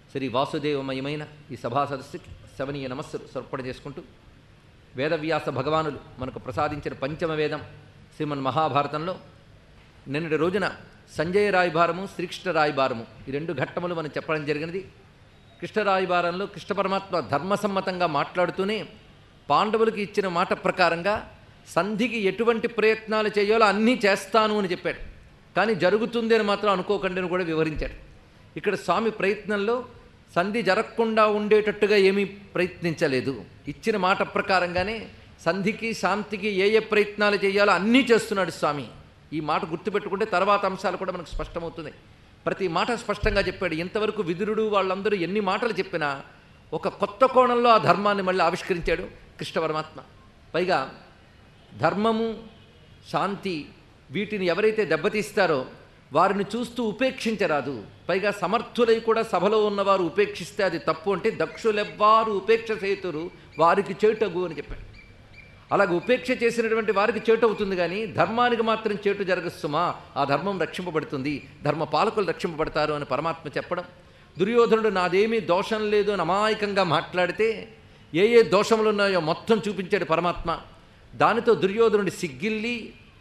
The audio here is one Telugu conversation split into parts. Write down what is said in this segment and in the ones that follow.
శ్రీ వాసుదేవమయమైన ఈ సభా సదస్సుకి శవనీయ నమస్సులు సమర్పణ చేసుకుంటూ వేదవ్యాస భగవానులు మనకు ప్రసాదించిన పంచమ వేదం శ్రీమన్ మహాభారతంలో నిన్నటి రోజున సంజయ రాయభారము శ్రీకృష్ణ రాయభారము ఈ రెండు ఘట్టములు మనం చెప్పడం జరిగినది కృష్ణ రాయభారంలో కృష్ణ పరమాత్మ ధర్మసమ్మతంగా మాట్లాడుతూనే పాండవులకు ఇచ్చిన మాట ప్రకారంగా సంధికి ఎటువంటి ప్రయత్నాలు చేయాలో అన్నీ చేస్తాను అని చెప్పాడు కానీ జరుగుతుంది అని మాత్రం అనుకోకండి అని కూడా వివరించాడు ఇక్కడ స్వామి ప్రయత్నంలో సంధి జరగకుండా ఉండేటట్టుగా ఏమీ ప్రయత్నించలేదు ఇచ్చిన మాట ప్రకారంగానే సంధికి శాంతికి ఏ ఏ ప్రయత్నాలు చేయాలో అన్నీ చేస్తున్నాడు స్వామి ఈ మాట గుర్తుపెట్టుకుంటే తర్వాత అంశాలు కూడా మనకు స్పష్టమవుతుంది ప్రతి మాట స్పష్టంగా చెప్పాడు ఇంతవరకు విదురుడు వాళ్ళందరూ ఎన్ని మాటలు చెప్పినా ఒక కొత్త కోణంలో ఆ ధర్మాన్ని మళ్ళీ ఆవిష్కరించాడు కృష్ణ పరమాత్మ పైగా ధర్మము శాంతి వీటిని ఎవరైతే దెబ్బతీస్తారో వారిని చూస్తూ ఉపేక్షించరాదు పైగా సమర్థులై కూడా సభలో ఉన్నవారు ఉపేక్షిస్తే అది తప్పు అంటే దక్షులెవ్వారు ఉపేక్ష సేతురు వారికి చేటగు అని చెప్పాడు అలాగే ఉపేక్ష చేసినటువంటి వారికి చేటు అవుతుంది కానీ ధర్మానికి మాత్రం చేటు జరగస్తుమా ఆ ధర్మం రక్షింపబడుతుంది ధర్మ పాలకులు రక్షింపబడతారు అని పరమాత్మ చెప్పడం దుర్యోధనుడు నాదేమీ దోషం లేదు అని అమాయకంగా మాట్లాడితే ఏ ఏ దోషములు ఉన్నాయో మొత్తం చూపించాడు పరమాత్మ దానితో దుర్యోధనుడి సిగ్గిల్లి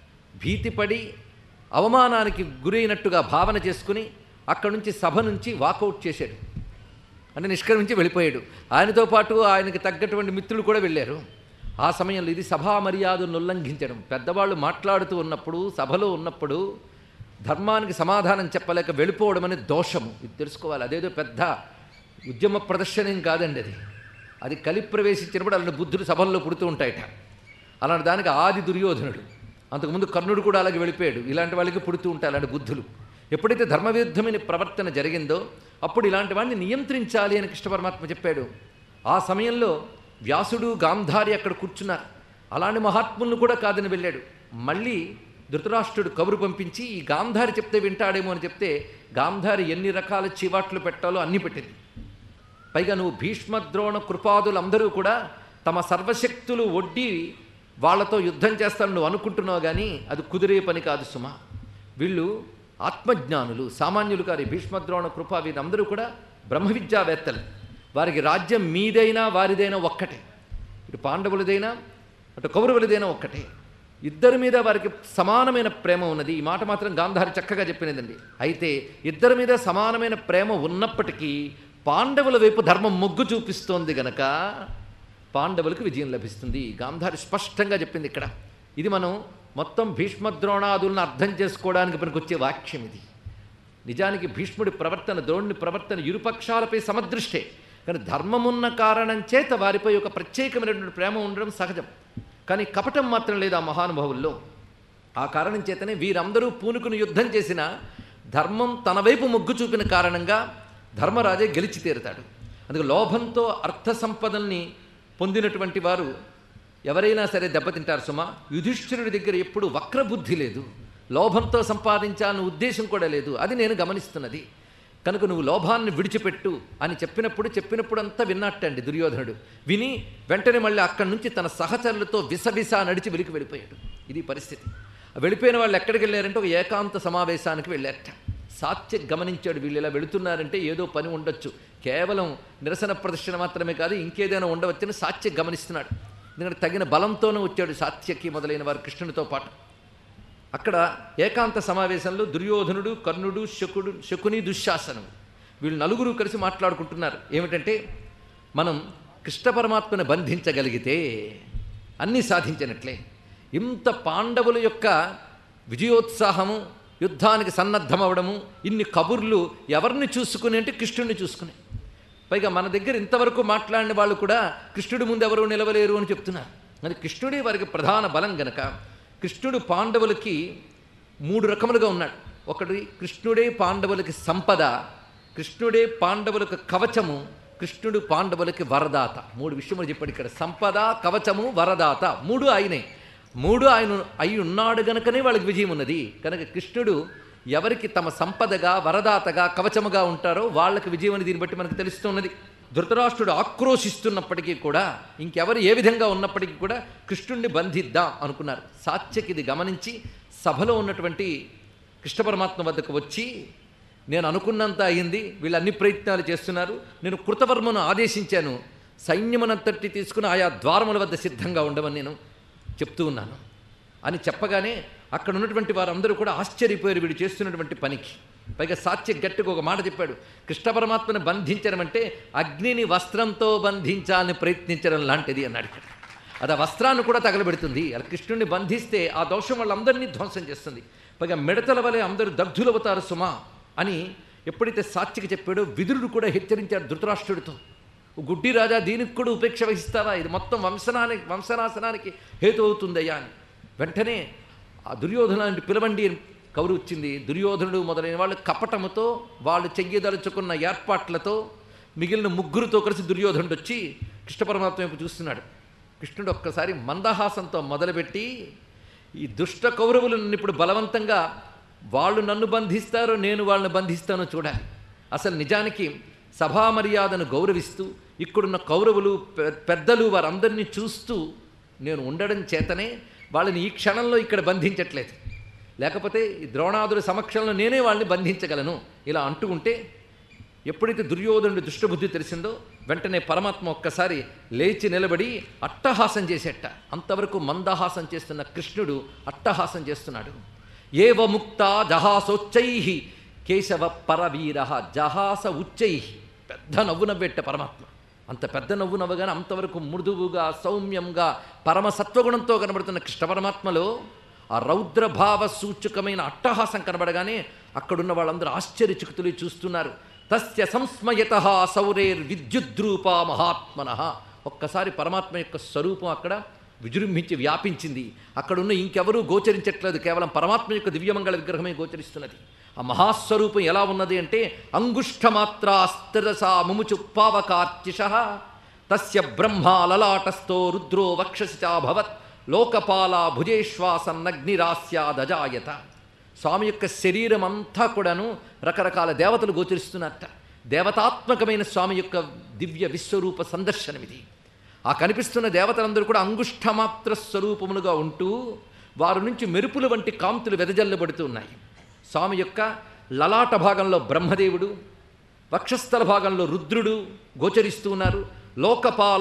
భీతిపడి అవమానానికి గురైనట్టుగా భావన చేసుకుని అక్కడి నుంచి సభ నుంచి వాకౌట్ చేశాడు అంటే నిష్క్రమించి వెళ్ళిపోయాడు ఆయనతో పాటు ఆయనకి తగ్గటువంటి మిత్రులు కూడా వెళ్ళారు ఆ సమయంలో ఇది సభా మర్యాదను ఉల్లంఘించడం పెద్దవాళ్ళు మాట్లాడుతూ ఉన్నప్పుడు సభలో ఉన్నప్పుడు ధర్మానికి సమాధానం చెప్పలేక వెళ్ళిపోవడం అనేది దోషము ఇది తెలుసుకోవాలి అదేదో పెద్ద ఉద్యమ ప్రదర్శనం కాదండి అది అది కలి ప్రవేశించినప్పుడు అలాంటి బుద్ధులు సభల్లో పుడుతూ ఉంటాయట అలాంటి దానికి ఆది దుర్యోధనుడు అంతకుముందు కర్ణుడు కూడా అలాగే వెళ్ళిపోయాడు ఇలాంటి వాళ్ళకి పుడుతూ ఉంటాయి అలాంటి బుద్ధులు ఎప్పుడైతే ధర్మవిరుద్ధమైన ప్రవర్తన జరిగిందో అప్పుడు ఇలాంటి వాడిని నియంత్రించాలి అని కృష్ణ పరమాత్మ చెప్పాడు ఆ సమయంలో వ్యాసుడు గాంధారి అక్కడ కూర్చున్నారు అలాంటి మహాత్ములను కూడా కాదని వెళ్ళాడు మళ్ళీ ధృతరాష్ట్రుడు కబురు పంపించి ఈ గాంధారి చెప్తే వింటాడేమో అని చెప్తే గాంధారి ఎన్ని రకాల చివాట్లు పెట్టాలో అన్నీ పెట్టింది పైగా నువ్వు భీష్మద్రోణ కృపాదులు అందరూ కూడా తమ సర్వశక్తులు ఒడ్డి వాళ్ళతో యుద్ధం చేస్తాను నువ్వు అనుకుంటున్నావు కానీ అది కుదిరే పని కాదు సుమా వీళ్ళు ఆత్మజ్ఞానులు సామాన్యులు కాదు ఈ భీష్మద్రోణ కృప వీరందరూ కూడా బ్రహ్మ విద్యావేత్తలు వారికి రాజ్యం మీదైనా వారిదైనా ఒక్కటే ఇటు పాండవులదైనా అటు కౌరవులదైనా ఒక్కటే ఇద్దరి మీద వారికి సమానమైన ప్రేమ ఉన్నది ఈ మాట మాత్రం గాంధారి చక్కగా చెప్పినదండి అయితే ఇద్దరి మీద సమానమైన ప్రేమ ఉన్నప్పటికీ పాండవుల వైపు ధర్మం మొగ్గు చూపిస్తోంది గనక పాండవులకు విజయం లభిస్తుంది గాంధారి స్పష్టంగా చెప్పింది ఇక్కడ ఇది మనం మొత్తం భీష్మద్రోణాదులను అర్థం చేసుకోవడానికి పనికొచ్చే వాక్యం ఇది నిజానికి భీష్ముడి ప్రవర్తన ద్రోణుని ప్రవర్తన ఇరుపక్షాలపై సమదృష్టే కానీ ధర్మమున్న కారణం చేత వారిపై ఒక ప్రత్యేకమైనటువంటి ప్రేమ ఉండడం సహజం కానీ కపటం మాత్రం లేదు ఆ మహానుభావుల్లో ఆ కారణం చేతనే వీరందరూ పూనుకుని యుద్ధం చేసిన ధర్మం తన వైపు మొగ్గు చూపిన కారణంగా ధర్మరాజే గెలిచి తీరుతాడు అందుకే లోభంతో అర్థ సంపదల్ని పొందినటువంటి వారు ఎవరైనా సరే దెబ్బతింటారు సుమా యుధిష్ఠిరుడి దగ్గర ఎప్పుడు వక్రబుద్ధి లేదు లోభంతో సంపాదించాలన్న ఉద్దేశం కూడా లేదు అది నేను గమనిస్తున్నది కనుక నువ్వు లోభాన్ని విడిచిపెట్టు అని చెప్పినప్పుడు చెప్పినప్పుడు అంతా విన్నట్టండి దుర్యోధనుడు విని వెంటనే మళ్ళీ అక్కడి నుంచి తన సహచరులతో విసవిస నడిచి వెలికి వెళ్ళిపోయాడు ఇది పరిస్థితి వెళ్ళిపోయిన వాళ్ళు ఎక్కడికి వెళ్ళారంటే ఒక ఏకాంత సమావేశానికి వెళ్ళారట సాత్య గమనించాడు వీళ్ళు ఇలా వెళుతున్నారంటే ఏదో పని ఉండొచ్చు కేవలం నిరసన ప్రదర్శన మాత్రమే కాదు ఇంకేదైనా ఉండవచ్చని సాత్య గమనిస్తున్నాడు ఎందుకంటే తగిన బలంతోనే వచ్చాడు సాత్యకి మొదలైన వారు కృష్ణునితో పాటు అక్కడ ఏకాంత సమావేశంలో దుర్యోధనుడు కర్ణుడు శకుడు శకుని దుశ్శాసనం వీళ్ళు నలుగురు కలిసి మాట్లాడుకుంటున్నారు ఏమిటంటే మనం కృష్ణ పరమాత్మను బంధించగలిగితే అన్నీ సాధించినట్లే ఇంత పాండవుల యొక్క విజయోత్సాహము యుద్ధానికి సన్నద్ధమవడము ఇన్ని కబుర్లు ఎవరిని చూసుకుని అంటే కృష్ణుడిని చూసుకుని పైగా మన దగ్గర ఇంతవరకు మాట్లాడిన వాళ్ళు కూడా కృష్ణుడి ముందు ఎవరు నిలవలేరు అని చెప్తున్నారు అది కృష్ణుడే వారికి ప్రధాన బలం గనక కృష్ణుడు పాండవులకి మూడు రకములుగా ఉన్నాడు ఒకటి కృష్ణుడే పాండవులకి సంపద కృష్ణుడే పాండవులకు కవచము కృష్ణుడు పాండవులకి వరదాత మూడు విషయములు చెప్పాడు ఇక్కడ సంపద కవచము వరదాత మూడు ఆయనే మూడు ఆయన అయి ఉన్నాడు గనుకనే వాళ్ళకి విజయం ఉన్నది కనుక కృష్ణుడు ఎవరికి తమ సంపదగా వరదాతగా కవచముగా ఉంటారో వాళ్ళకి విజయం అని దీన్ని బట్టి మనకు తెలుస్తున్నది ధృతరాష్ట్రుడు ఆక్రోశిస్తున్నప్పటికీ కూడా ఇంకెవరు ఏ విధంగా ఉన్నప్పటికీ కూడా కృష్ణుణ్ణి బంధిద్దాం అనుకున్నారు సాత్యకి ఇది గమనించి సభలో ఉన్నటువంటి కృష్ణ పరమాత్మ వద్దకు వచ్చి నేను అనుకున్నంత అయింది వీళ్ళు అన్ని ప్రయత్నాలు చేస్తున్నారు నేను కృతవర్మను ఆదేశించాను సైన్యమనంతటి తీసుకుని ఆయా ద్వారముల వద్ద సిద్ధంగా ఉండమని నేను చెప్తూ ఉన్నాను అని చెప్పగానే అక్కడ ఉన్నటువంటి వారందరూ కూడా ఆశ్చర్యపోయారు వీడు చేస్తున్నటువంటి పనికి పైగా సాత్య గట్టిగా ఒక మాట చెప్పాడు కృష్ణ పరమాత్మను బంధించడం అంటే అగ్నిని వస్త్రంతో బంధించాలని ప్రయత్నించడం లాంటిది అన్నాడు ఇక్కడ అది ఆ వస్త్రాన్ని కూడా తగలబెడుతుంది అలా కృష్ణుడిని బంధిస్తే ఆ దోషం వాళ్ళందరినీ ధ్వంసం చేస్తుంది పైగా మిడతల వలె అందరూ దగ్ధులవుతారు సుమా అని ఎప్పుడైతే సాత్యకి చెప్పాడో విదురుడు కూడా హెచ్చరించాడు ధృతరాష్ట్రుడితో గుడ్డి రాజా దీనికి కూడా ఉపేక్ష వహిస్తావా ఇది మొత్తం వంశనానికి వంశనాశనానికి హేతు అవుతుందయ్యా అని వెంటనే ఆ దుర్యోధనాన్ని పిలవండి అని కౌరు వచ్చింది దుర్యోధనుడు మొదలైన వాళ్ళు కపటముతో వాళ్ళు చెయ్యదలుచుకున్న ఏర్పాట్లతో మిగిలిన ముగ్గురుతో కలిసి దుర్యోధనుడు వచ్చి కృష్ణ పరమాత్మ వైపు చూస్తున్నాడు కృష్ణుడు ఒక్కసారి మందహాసంతో మొదలుపెట్టి ఈ దుష్ట కౌరవులు నన్ను ఇప్పుడు బలవంతంగా వాళ్ళు నన్ను బంధిస్తారో నేను వాళ్ళని బంధిస్తానో చూడాలి అసలు నిజానికి సభా మర్యాదను గౌరవిస్తూ ఇక్కడున్న కౌరవులు పె- పెద్దలు వారందరినీ చూస్తూ నేను ఉండడం చేతనే వాళ్ళని ఈ క్షణంలో ఇక్కడ బంధించట్లేదు లేకపోతే ఈ ద్రోణాదుల సమక్షంలో నేనే వాళ్ళని బంధించగలను ఇలా అంటూ ఉంటే ఎప్పుడైతే దుర్యోధనుడి దుష్టబుద్ధి తెలిసిందో వెంటనే పరమాత్మ ఒక్కసారి లేచి నిలబడి అట్టహాసం చేసేట అంతవరకు మందహాసం చేస్తున్న కృష్ణుడు అట్టహాసం చేస్తున్నాడు ఏవ ముక్త జహాసోచ్చై కేశవ పరవీర జహాస ఉచ్చై పెద్ద నవ్వు నవ్వెట్ట పరమాత్మ అంత పెద్ద నవ్వు నవ్వగానే అంతవరకు మృదువుగా సౌమ్యంగా పరమ సత్వగుణంతో కనబడుతున్న కృష్ణ పరమాత్మలో ఆ రౌద్రభావ సూచకమైన అట్టహాసం కనబడగానే అక్కడున్న వాళ్ళందరూ ఆశ్చర్యచకితులు చూస్తున్నారు తస్య సంస్మయత సౌరేర్ విద్యుద్రూపా మహాత్మన ఒక్కసారి పరమాత్మ యొక్క స్వరూపం అక్కడ విజృంభించి వ్యాపించింది అక్కడున్న ఇంకెవరూ గోచరించట్లేదు కేవలం పరమాత్మ యొక్క దివ్యమంగళ విగ్రహమే గోచరిస్తున్నది ఆ మహాస్వరూపం ఎలా ఉన్నది అంటే అంగుష్ఠమాత్రా స్థిరసా ముముచు పావకార్చిష తస్య బ్రహ్మా లలాటస్థో రుద్రో వక్షసి చాభవత్ లోకపాల భుజేశ్వాసన్నగ్నిరాస్యాదజాయత స్వామి యొక్క శరీరం అంతా కూడాను రకరకాల దేవతలు గోచరిస్తున్నట్ట దేవతాత్మకమైన స్వామి యొక్క దివ్య విశ్వరూప సందర్శనం ఇది ఆ కనిపిస్తున్న దేవతలందరూ కూడా అంగుష్ఠమాత్ర స్వరూపములుగా ఉంటూ వారి నుంచి మెరుపుల వంటి కాంతులు వెదజల్లబడుతూ ఉన్నాయి స్వామి యొక్క లలాట భాగంలో బ్రహ్మదేవుడు వక్షస్థల భాగంలో రుద్రుడు గోచరిస్తూ ఉన్నారు లోకపాల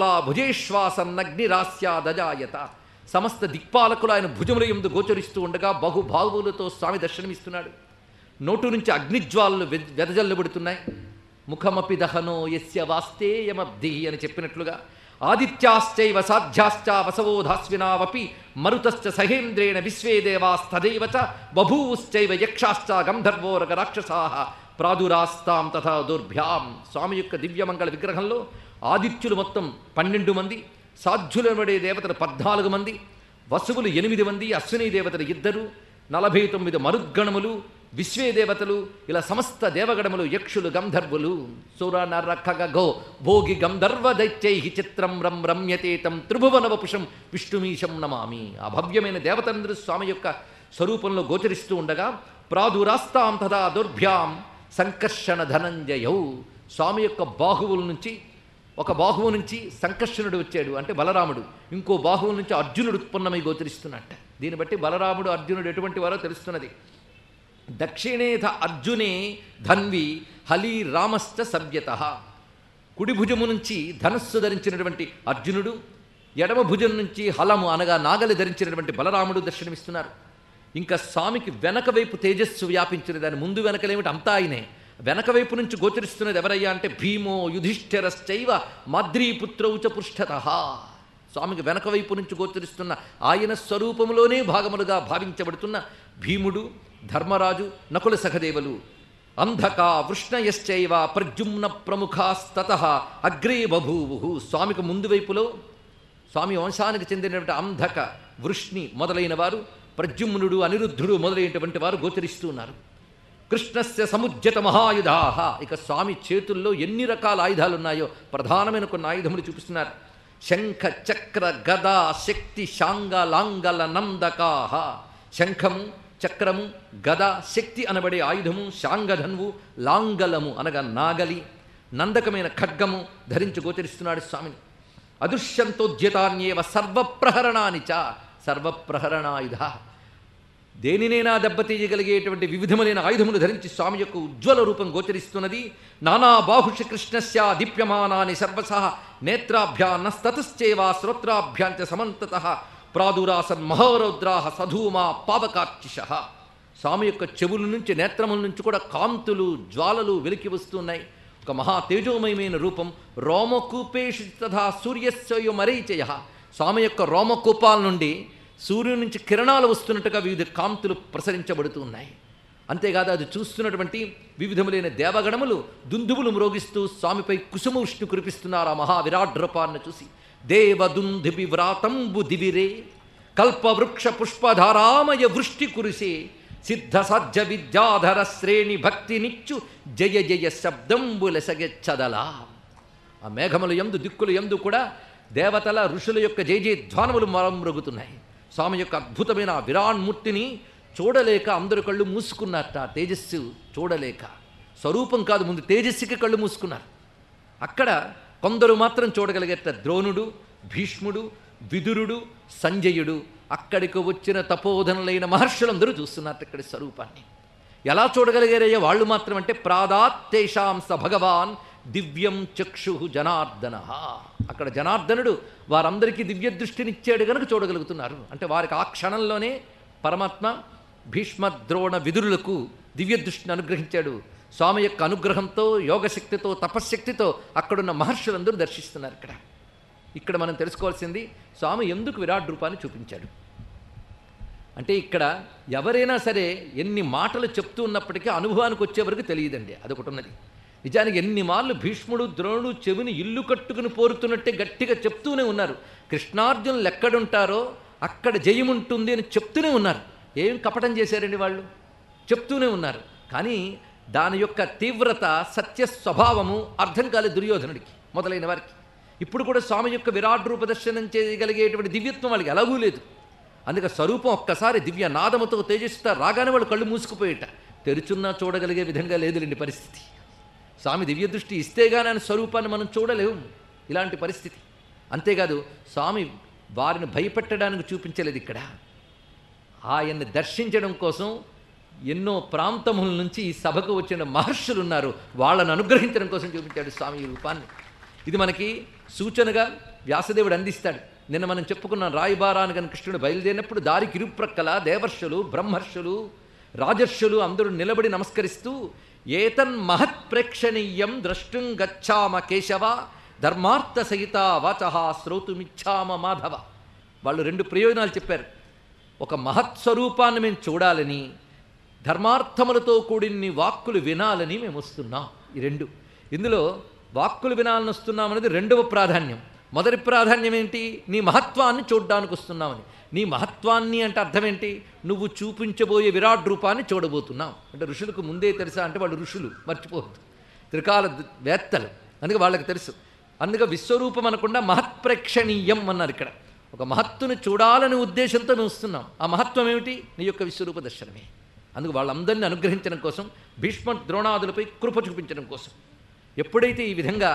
భుజేశ్వాసన్నగ్నిరాస్యాదజాయత సమస్త దిక్పాలకులు ఆయన భుజముల ఎందు గోచరిస్తూ ఉండగా బహుభావులతో స్వామి దర్శనమిస్తున్నాడు నోటు నుంచి అగ్నిజ్వాలలు వె- వెదజల్లబడుతున్నాయి ముఖమపి దహనో యస్య వాస్తేయమబ్ధి అని చెప్పినట్లుగా ఆదిత్యాశ్చైవ సాధ్యాశ్చ వసవోధాస్వినావపి మరుతశ్చ సహేంద్రేణ విశ్వే దేవాస్తదైవ చ బభూశ్చైవ యక్షాశ్చ గంధర్వోరగ రాక్షసా ప్రాదురాస్తాం తథా దుర్భ్యాం స్వామి యొక్క దివ్యమంగళ విగ్రహంలో ఆదిత్యులు మొత్తం పన్నెండు మంది సాధ్యులనబడే దేవతలు పద్నాలుగు మంది వసువులు ఎనిమిది మంది అశ్విని దేవతలు ఇద్దరు నలభై తొమ్మిది మరుద్గణములు విశ్వే దేవతలు ఇలా సమస్త దేవగణములు యక్షులు గంధర్వులు సుర నర ఖగ గో భోగి గంధర్వ దైత్యై చిత్రం రం రమ్యతేతం త్రిభువన వపుషం విష్ణుమీశం నమామి ఆ భవ్యమైన దేవతందరూ స్వామి యొక్క స్వరూపంలో గోచరిస్తూ ఉండగా ప్రాదురాస్తాం తదా దుర్భ్యాం సంకర్షణ ధనంజయౌ స్వామి యొక్క బాహువుల నుంచి ఒక బాహువు నుంచి సంకర్షణుడు వచ్చాడు అంటే బలరాముడు ఇంకో బాహువు నుంచి అర్జునుడు ఉత్పన్నమై గోచరిస్తున్నట్ట దీన్ని బట్టి బలరాముడు అర్జునుడు ఎటువంటి వారో తెలుస్తున్నది దక్షిణేథ అర్జునే ధన్వి హలి రామశ్చ సవ్యత కుడి భుజము నుంచి ధనస్సు ధరించినటువంటి అర్జునుడు ఎడమ భుజం నుంచి హలము అనగా నాగలి ధరించినటువంటి బలరాముడు దర్శనమిస్తున్నారు ఇంకా స్వామికి వెనక వైపు తేజస్సు వ్యాపించిన దాని ముందు వెనకలేమిటి అంతా ఆయనే వెనక వైపు నుంచి గోచరిస్తున్నది ఎవరయ్యా అంటే భీమో యుధిష్ఠిరశ్చైవ మాద్రీపుత్రౌచ పృష్ఠత స్వామికి వెనక వైపు నుంచి గోచరిస్తున్న ఆయన స్వరూపంలోనే భాగములుగా భావించబడుతున్న భీముడు ధర్మరాజు నకుల సహదేవులు అంధక వృష్ణయశ్చైవ ప్రద్యుమ్న ప్రముఖాస్తత అగ్రే బభూవు స్వామికి ముందు వైపులో స్వామి వంశానికి చెందినటువంటి అంధక వృష్ణి మొదలైన వారు ప్రద్యుమ్నుడు అనిరుద్ధుడు మొదలైనటువంటి వారు గోచరిస్తూ ఉన్నారు కృష్ణస్య సముజ్జత మహాయుధా ఇక స్వామి చేతుల్లో ఎన్ని రకాల ఆయుధాలు ఉన్నాయో ప్రధానమైన కొన్ని ఆయుధములు చూపిస్తున్నారు శంఖ చక్ర గద శక్తి శాంగ లాంగల నందకాహ శంఖము చక్రము గద శక్తి అనబడే ఆయుధము శాంగధన్వు లాంగలము అనగా నాగలి నందకమైన ఖడ్గము ధరించి గోచరిస్తున్నాడు స్వామిని అదృశ్యంతోద్యతాన్యేవ సర్వప్రహరణాని చ సర్వప్రహరణాయుధ దేనినైనా దెబ్బతీయగలిగేటువంటి వివిధములైన ఆయుధములు ధరించి స్వామి యొక్క ఉజ్వల రూపం గోచరిస్తున్నది నానా బాహుష కృష్ణస్య దీప్యమానాని సర్వస నేత్రాభ్యాన్నస్తతశ్చేవా శ్రోత్రాభ్యాంచ సమంతత ప్రాదురాసన్ మహోరౌద్రాహ సధూమా పావకార్చిష స్వామి యొక్క చెవుల నుంచి నేత్రముల నుంచి కూడా కాంతులు జ్వాలలు వెలికి వస్తున్నాయి ఒక మహా తేజోమయమైన రూపం రోమకూపేషు తథా సూర్యస్వయో మరీచయ స్వామి యొక్క రోమకూపాల నుండి సూర్యుని నుంచి కిరణాలు వస్తున్నట్టుగా వివిధ కాంతులు ప్రసరించబడుతూ ఉన్నాయి అంతేకాదు అది చూస్తున్నటువంటి వివిధములైన దేవగణములు దుందుబులు మ్రోగిస్తూ స్వామిపై కుసుమ ఉష్ణు కురిపిస్తున్నారు ఆ మహా విరాట్ రూపాన్ని చూసి దేవదుందుబి వ్రాతంబు దివిరే కల్పవృక్ష పుష్పధారామయ వృష్టి కురిసే సిద్ధ సాధ్య విద్యాధర శ్రేణి భక్తి నిచ్చు జయ జయ శబ్దంబులెసగెచ్చదలా ఆ మేఘముల ఎందు దిక్కుల ఎందు కూడా దేవతల ఋషుల యొక్క జయ జయ ధ్వానములు మరమ్రొగుతున్నాయి స్వామి యొక్క అద్భుతమైన ఆ విరాన్మూర్తిని చూడలేక అందరు కళ్ళు మూసుకున్నారట ఆ తేజస్సు చూడలేక స్వరూపం కాదు ముందు తేజస్సుకి కళ్ళు మూసుకున్నారు అక్కడ కొందరు మాత్రం చూడగలిగేట ద్రోణుడు భీష్ముడు విదురుడు సంజయుడు అక్కడికి వచ్చిన తపోధనులైన మహర్షులందరూ చూస్తున్నారు ఇక్కడి స్వరూపాన్ని ఎలా చూడగలిగారయ్యా వాళ్ళు మాత్రం అంటే ప్రాదాత్ తేషాం స భగవాన్ దివ్యం చక్షు జనార్దన అక్కడ జనార్దనుడు వారందరికీ దివ్య దృష్టినిచ్చాడు గనుక చూడగలుగుతున్నారు అంటే వారికి ఆ క్షణంలోనే పరమాత్మ భీష్మ ద్రోణ విదురులకు దివ్య దృష్టిని అనుగ్రహించాడు స్వామి యొక్క అనుగ్రహంతో యోగశక్తితో తపశ్శక్తితో అక్కడున్న మహర్షులందరూ దర్శిస్తున్నారు ఇక్కడ ఇక్కడ మనం తెలుసుకోవాల్సింది స్వామి ఎందుకు విరాట్ రూపాన్ని చూపించాడు అంటే ఇక్కడ ఎవరైనా సరే ఎన్ని మాటలు చెప్తూ ఉన్నప్పటికీ అనుభవానికి వచ్చే వరకు తెలియదండి అదొకటి ఉన్నది నిజానికి ఎన్ని మార్లు భీష్ముడు ద్రోణుడు చెవిని ఇల్లు కట్టుకుని పోరుతున్నట్టే గట్టిగా చెప్తూనే ఉన్నారు కృష్ణార్జునులు ఎక్కడుంటారో అక్కడ జయముంటుంది అని చెప్తూనే ఉన్నారు ఏం కపటం చేశారండి వాళ్ళు చెప్తూనే ఉన్నారు కానీ దాని యొక్క తీవ్రత సత్య స్వభావము అర్థం కాలేదు దుర్యోధనుడికి మొదలైన వారికి ఇప్పుడు కూడా స్వామి యొక్క విరాట్ రూప దర్శనం చేయగలిగేటువంటి దివ్యత్వం వాళ్ళకి ఎలాగూ లేదు అందుకే స్వరూపం ఒక్కసారి దివ్య నాదముతో తేజస్సుతో రాగానే వాళ్ళు కళ్ళు మూసుకుపోయేట తెరుచున్నా చూడగలిగే విధంగా లేదులేండి పరిస్థితి స్వామి దివ్య దృష్టి ఇస్తే గానీ ఆయన స్వరూపాన్ని మనం చూడలేము ఇలాంటి పరిస్థితి అంతేకాదు స్వామి వారిని భయపెట్టడానికి చూపించలేదు ఇక్కడ ఆయన్ని దర్శించడం కోసం ఎన్నో ప్రాంతముల నుంచి ఈ సభకు వచ్చిన మహర్షులు ఉన్నారు వాళ్ళను అనుగ్రహించడం కోసం చూపించాడు స్వామి ఈ రూపాన్ని ఇది మనకి సూచనగా వ్యాసదేవుడు అందిస్తాడు నిన్న మనం చెప్పుకున్న రాయిబారానికి కృష్ణుడు బయలుదేరినప్పుడు దారికి ఇరుప్రక్కల దేవర్షులు బ్రహ్మర్షులు రాజర్షులు అందరూ నిలబడి నమస్కరిస్తూ ఏతన్ మహత్ ప్రేక్షణీయం ద్రష్టుం గచ్చామ కేశవ ధర్మార్థ సహిత వాచ శ్రోతుమిచ్చామ మాధవ వాళ్ళు రెండు ప్రయోజనాలు చెప్పారు ఒక మహత్ స్వరూపాన్ని మేము చూడాలని ధర్మార్థములతో కూడిన్ని వాక్కులు వినాలని మేము వస్తున్నాం ఈ రెండు ఇందులో వాక్కులు వినాలని వస్తున్నాం అనేది రెండవ ప్రాధాన్యం మొదటి ప్రాధాన్యం ఏంటి నీ మహత్వాన్ని చూడ్డానికి వస్తున్నామని నీ మహత్వాన్ని అంటే అర్థం ఏంటి నువ్వు చూపించబోయే విరాట్ రూపాన్ని చూడబోతున్నావు అంటే ఋషులకు ముందే తెలుసా అంటే వాళ్ళు ఋషులు మర్చిపోవద్దు త్రికాల ద- వేత్తలు అందుకే వాళ్ళకి తెలుసు అందుకే విశ్వరూపం అనకుండా మహత్ప్రేక్షణీయం అన్నారు ఇక్కడ ఒక మహత్తుని చూడాలనే ఉద్దేశంతో మేము వస్తున్నాం ఆ మహత్వం ఏమిటి నీ యొక్క విశ్వరూప దర్శనమే అందుకు వాళ్ళందరినీ అనుగ్రహించడం కోసం భీష్మ ద్రోణాదులపై కృప చూపించడం కోసం ఎప్పుడైతే ఈ విధంగా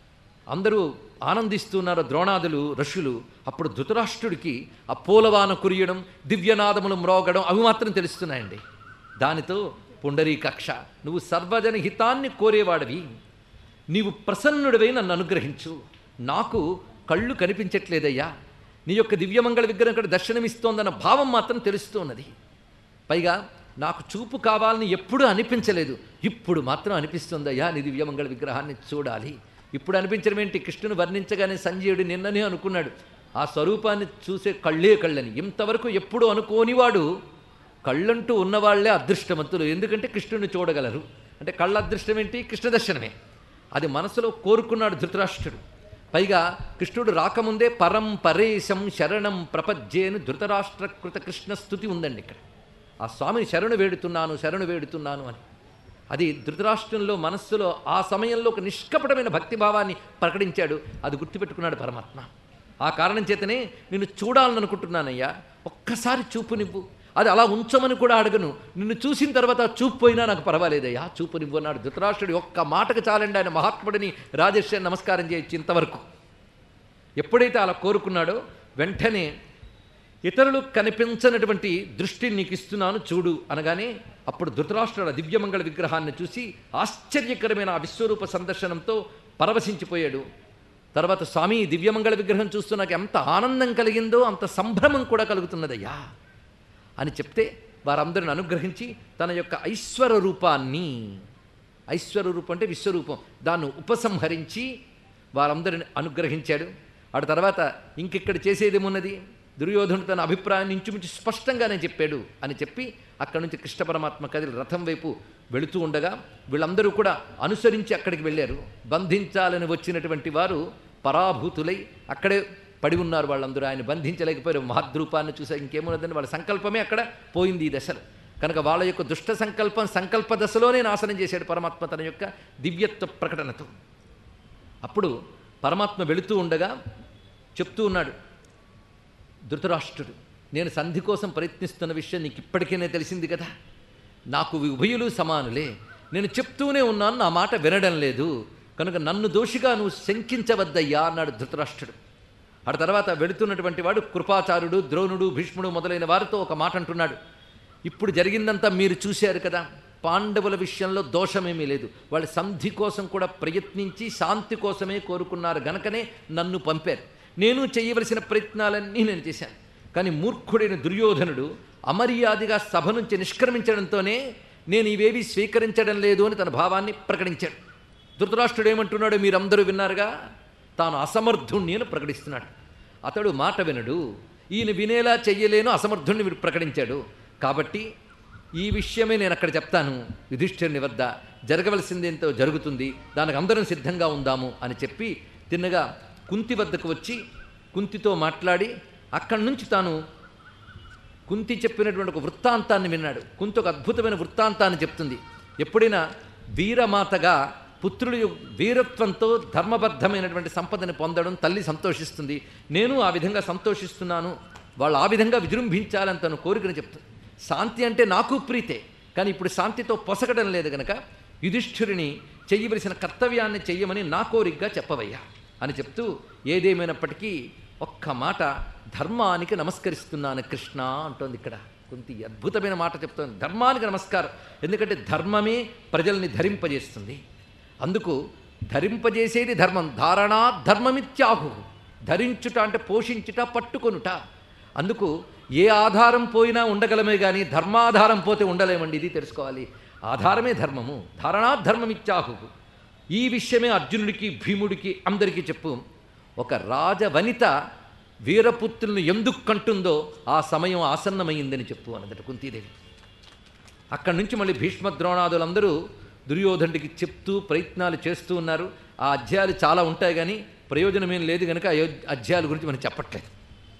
అందరూ ఆనందిస్తున్నారో ద్రోణాదులు ఋషులు అప్పుడు ధృతరాష్ట్రుడికి ఆ పూలవాన కురియడం దివ్యనాదములు మ్రోగడం అవి మాత్రం తెలుస్తున్నాయండి దానితో పుండరీకక్ష నువ్వు సర్వజన హితాన్ని కోరేవాడివి నీవు ప్రసన్నుడివై నన్ను అనుగ్రహించు నాకు కళ్ళు కనిపించట్లేదయ్యా నీ యొక్క దివ్యమంగళ విగ్రహం ఇక్కడ దర్శనమిస్తోందన్న భావం మాత్రం తెలుస్తున్నది పైగా నాకు చూపు కావాలని ఎప్పుడూ అనిపించలేదు ఇప్పుడు మాత్రం అనిపిస్తుందయ్యా నీ దివ్యమంగళ విగ్రహాన్ని చూడాలి ఇప్పుడు అనిపించడం ఏంటి కృష్ణుని వర్ణించగానే సంజయుడు నిన్ననే అనుకున్నాడు ఆ స్వరూపాన్ని చూసే కళ్ళే కళ్ళని ఇంతవరకు ఎప్పుడు అనుకోనివాడు కళ్ళంటూ ఉన్నవాళ్లే అదృష్టవంతులు ఎందుకంటే కృష్ణుని చూడగలరు అంటే కళ్ళ అదృష్టం ఏంటి కృష్ణ దర్శనమే అది మనసులో కోరుకున్నాడు ధృతరాష్ట్రుడు పైగా కృష్ణుడు రాకముందే పరం పరేశం శరణం ప్రపజ్యేను ధృతరాష్ట్రకృత కృష్ణ స్థుతి ఉందండి ఇక్కడ ఆ స్వామిని శరణు వేడుతున్నాను శరణు వేడుతున్నాను అని అది ధృతరాష్ట్రంలో మనస్సులో ఆ సమయంలో ఒక నిష్కపటమైన భక్తిభావాన్ని ప్రకటించాడు అది గుర్తుపెట్టుకున్నాడు పరమాత్మ ఆ కారణం చేతనే నేను చూడాలనుకుంటున్నానయ్యా ఒక్కసారి చూపు నివ్వు అది అలా ఉంచమని కూడా అడగను నిన్ను చూసిన తర్వాత ఆ చూపు పోయినా నాకు పర్వాలేదయ్యా చూపు నివ్వు అన్నాడు ధృతరాష్ట్రుడు ఒక్క మాటకు చాలండి ఆయన మహాత్ముడిని రాజర్షి నమస్కారం చేయొచ్చు ఇంతవరకు ఎప్పుడైతే అలా కోరుకున్నాడో వెంటనే ఇతరులు కనిపించనటువంటి దృష్టిని నీకు ఇస్తున్నాను చూడు అనగానే అప్పుడు ధృతరాష్ట్రుడు ఆ దివ్యమంగళ విగ్రహాన్ని చూసి ఆశ్చర్యకరమైన ఆ విశ్వరూప సందర్శనంతో పరవశించిపోయాడు తర్వాత స్వామి ఈ దివ్యమంగళ విగ్రహం చూస్తూ నాకు ఎంత ఆనందం కలిగిందో అంత సంభ్రమం కూడా కలుగుతున్నదయ్యా అని చెప్తే వారందరిని అనుగ్రహించి తన యొక్క ఐశ్వర రూపాన్ని ఐశ్వర రూపం అంటే విశ్వరూపం దాన్ని ఉపసంహరించి వారందరిని అనుగ్రహించాడు ఆ తర్వాత ఇంకెక్కడ చేసేదేమున్నది దుర్యోధనుడు తన అభిప్రాయాన్ని ఇంచుమించు స్పష్టంగానే చెప్పాడు అని చెప్పి అక్కడి నుంచి కృష్ణ పరమాత్మ కదిలి రథం వైపు వెళుతూ ఉండగా వీళ్ళందరూ కూడా అనుసరించి అక్కడికి వెళ్ళారు బంధించాలని వచ్చినటువంటి వారు పరాభూతులై అక్కడే పడి ఉన్నారు వాళ్ళందరూ ఆయన బంధించలేకపోయారు మహద్రూపాన్ని చూసా ఇంకేమున్నదని వాళ్ళ సంకల్పమే అక్కడ పోయింది ఈ దశలో కనుక వాళ్ళ యొక్క దుష్ట సంకల్పం సంకల్ప దశలోనే నాశనం చేశాడు పరమాత్మ తన యొక్క దివ్యత్వ ప్రకటనతో అప్పుడు పరమాత్మ వెళుతూ ఉండగా చెప్తూ ఉన్నాడు ధృతరాష్ట్రుడు నేను సంధి కోసం ప్రయత్నిస్తున్న విషయం నీకు ఇప్పటికైనా తెలిసింది కదా నాకు ఉభయులు సమానులే నేను చెప్తూనే ఉన్నాను నా మాట వినడం లేదు కనుక నన్ను దోషిగా నువ్వు శంకించవద్దయ్యా అన్నాడు ధృతరాష్ట్రుడు ఆ తర్వాత వెళుతున్నటువంటి వాడు కృపాచారుడు ద్రోణుడు భీష్ముడు మొదలైన వారితో ఒక మాట అంటున్నాడు ఇప్పుడు జరిగిందంతా మీరు చూశారు కదా పాండవుల విషయంలో దోషమేమీ లేదు వాళ్ళు సంధి కోసం కూడా ప్రయత్నించి శాంతి కోసమే కోరుకున్నారు గనకనే నన్ను పంపారు నేను చేయవలసిన ప్రయత్నాలన్నీ నేను చేశాను కానీ మూర్ఖుడైన దుర్యోధనుడు అమర్యాదగా సభ నుంచి నిష్క్రమించడంతోనే నేను ఇవేవి స్వీకరించడం లేదు అని తన భావాన్ని ప్రకటించాడు ధృతరాష్ట్రుడు ఏమంటున్నాడో మీరందరూ విన్నారుగా తాను అసమర్థుణ్ణి అని ప్రకటిస్తున్నాడు అతడు మాట వినడు ఈయన వినేలా చెయ్యలేను అసమర్థుణ్ణి వీడు ప్రకటించాడు కాబట్టి ఈ విషయమే నేను అక్కడ చెప్తాను యుధిష్ఠిరుని వద్ద జరగవలసిందేంతో జరుగుతుంది దానికి అందరం సిద్ధంగా ఉందాము అని చెప్పి తిన్నగా కుంతి వద్దకు వచ్చి కుంతితో మాట్లాడి అక్కడి నుంచి తాను కుంతి చెప్పినటువంటి ఒక వృత్తాంతాన్ని విన్నాడు కుంతి ఒక అద్భుతమైన వృత్తాంతాన్ని చెప్తుంది ఎప్పుడైనా వీరమాతగా పుత్రుడి యొక్క వీరత్వంతో ధర్మబద్ధమైనటువంటి సంపదని పొందడం తల్లి సంతోషిస్తుంది నేను ఆ విధంగా సంతోషిస్తున్నాను వాళ్ళు ఆ విధంగా విజృంభించాలని తను కోరికను చెప్తుంది శాంతి అంటే నాకు ప్రీతే కానీ ఇప్పుడు శాంతితో పొసగడం లేదు గనక యుధిష్ఠిరుని చెయ్యవలసిన కర్తవ్యాన్ని చెయ్యమని నా కోరికగా చెప్పవయ్యా అని చెప్తూ ఏదేమైనప్పటికీ ఒక్క మాట ధర్మానికి నమస్కరిస్తున్నాను కృష్ణ అంటోంది ఇక్కడ కొంత అద్భుతమైన మాట చెప్తోంది ధర్మానికి నమస్కారం ఎందుకంటే ధర్మమే ప్రజల్ని ధరింపజేస్తుంది అందుకు ధరింపజేసేది ధర్మం ధారణా ధర్మమిత్యాహు ధరించుట అంటే పోషించుట పట్టుకొనుట అందుకు ఏ ఆధారం పోయినా ఉండగలమే కానీ ధర్మాధారం పోతే ఉండలేమండి ఇది తెలుసుకోవాలి ఆధారమే ధర్మము ధారణా ధర్మమిత్యాహు ఈ విషయమే అర్జునుడికి భీముడికి అందరికీ చెప్పు ఒక రాజవనిత వీరపుత్రులను ఎందుకు కంటుందో ఆ సమయం ఆసన్నమైందని చెప్పు అన్నదట కుంతీదేవి అక్కడి నుంచి మళ్ళీ భీష్మ ద్రోణాదులందరూ దుర్యోధనుడికి చెప్తూ ప్రయత్నాలు చేస్తూ ఉన్నారు ఆ అధ్యాయాలు చాలా ఉంటాయి కానీ ప్రయోజనమేం లేదు కనుక ఆ యో- అధ్యాయాల గురించి మనం చెప్పట్లేదు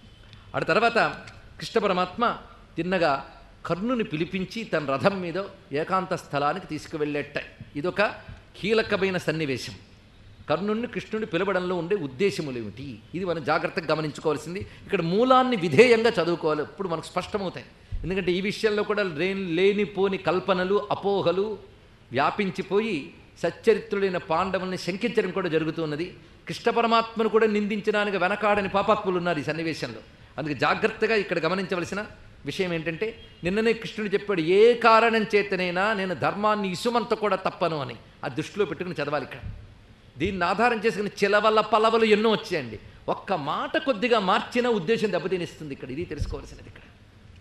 ఆ తర్వాత కృష్ణ పరమాత్మ తిన్నగా కర్ణుని పిలిపించి తన రథం మీద ఏకాంత స్థలానికి తీసుకువెళ్ళేట ఇదొక కీలకమైన సన్నివేశం కర్ణుణ్ణి కృష్ణుని పిలవడంలో ఉండే ఉద్దేశములు ఏమిటి ఇది మనం జాగ్రత్తగా గమనించుకోవాల్సింది ఇక్కడ మూలాన్ని విధేయంగా చదువుకోవాలి ఇప్పుడు మనకు స్పష్టమవుతాయి ఎందుకంటే ఈ విషయంలో కూడా రే లేనిపోని కల్పనలు అపోహలు వ్యాపించిపోయి సచ్చరిత్రులైన పాండవుల్ని శంకించడం కూడా జరుగుతున్నది కృష్ణ పరమాత్మను కూడా నిందించడానికి వెనకాడని పాపాత్ములు ఉన్నారు ఈ సన్నివేశంలో అందుకే జాగ్రత్తగా ఇక్కడ గమనించవలసిన విషయం ఏంటంటే నిన్ననే కృష్ణుడు చెప్పాడు ఏ కారణం చేతనైనా నేను ధర్మాన్ని ఇసుమంత కూడా తప్పను అని ఆ దృష్టిలో పెట్టుకుని చదవాలి ఇక్కడ దీన్ని ఆధారం చేసుకుని చిలవల్ల పలవలు ఎన్నో వచ్చాయండి ఒక్క మాట కొద్దిగా మార్చిన ఉద్దేశం దెబ్బతినిస్తుంది ఇక్కడ ఇది తెలుసుకోవాల్సినది ఇక్కడ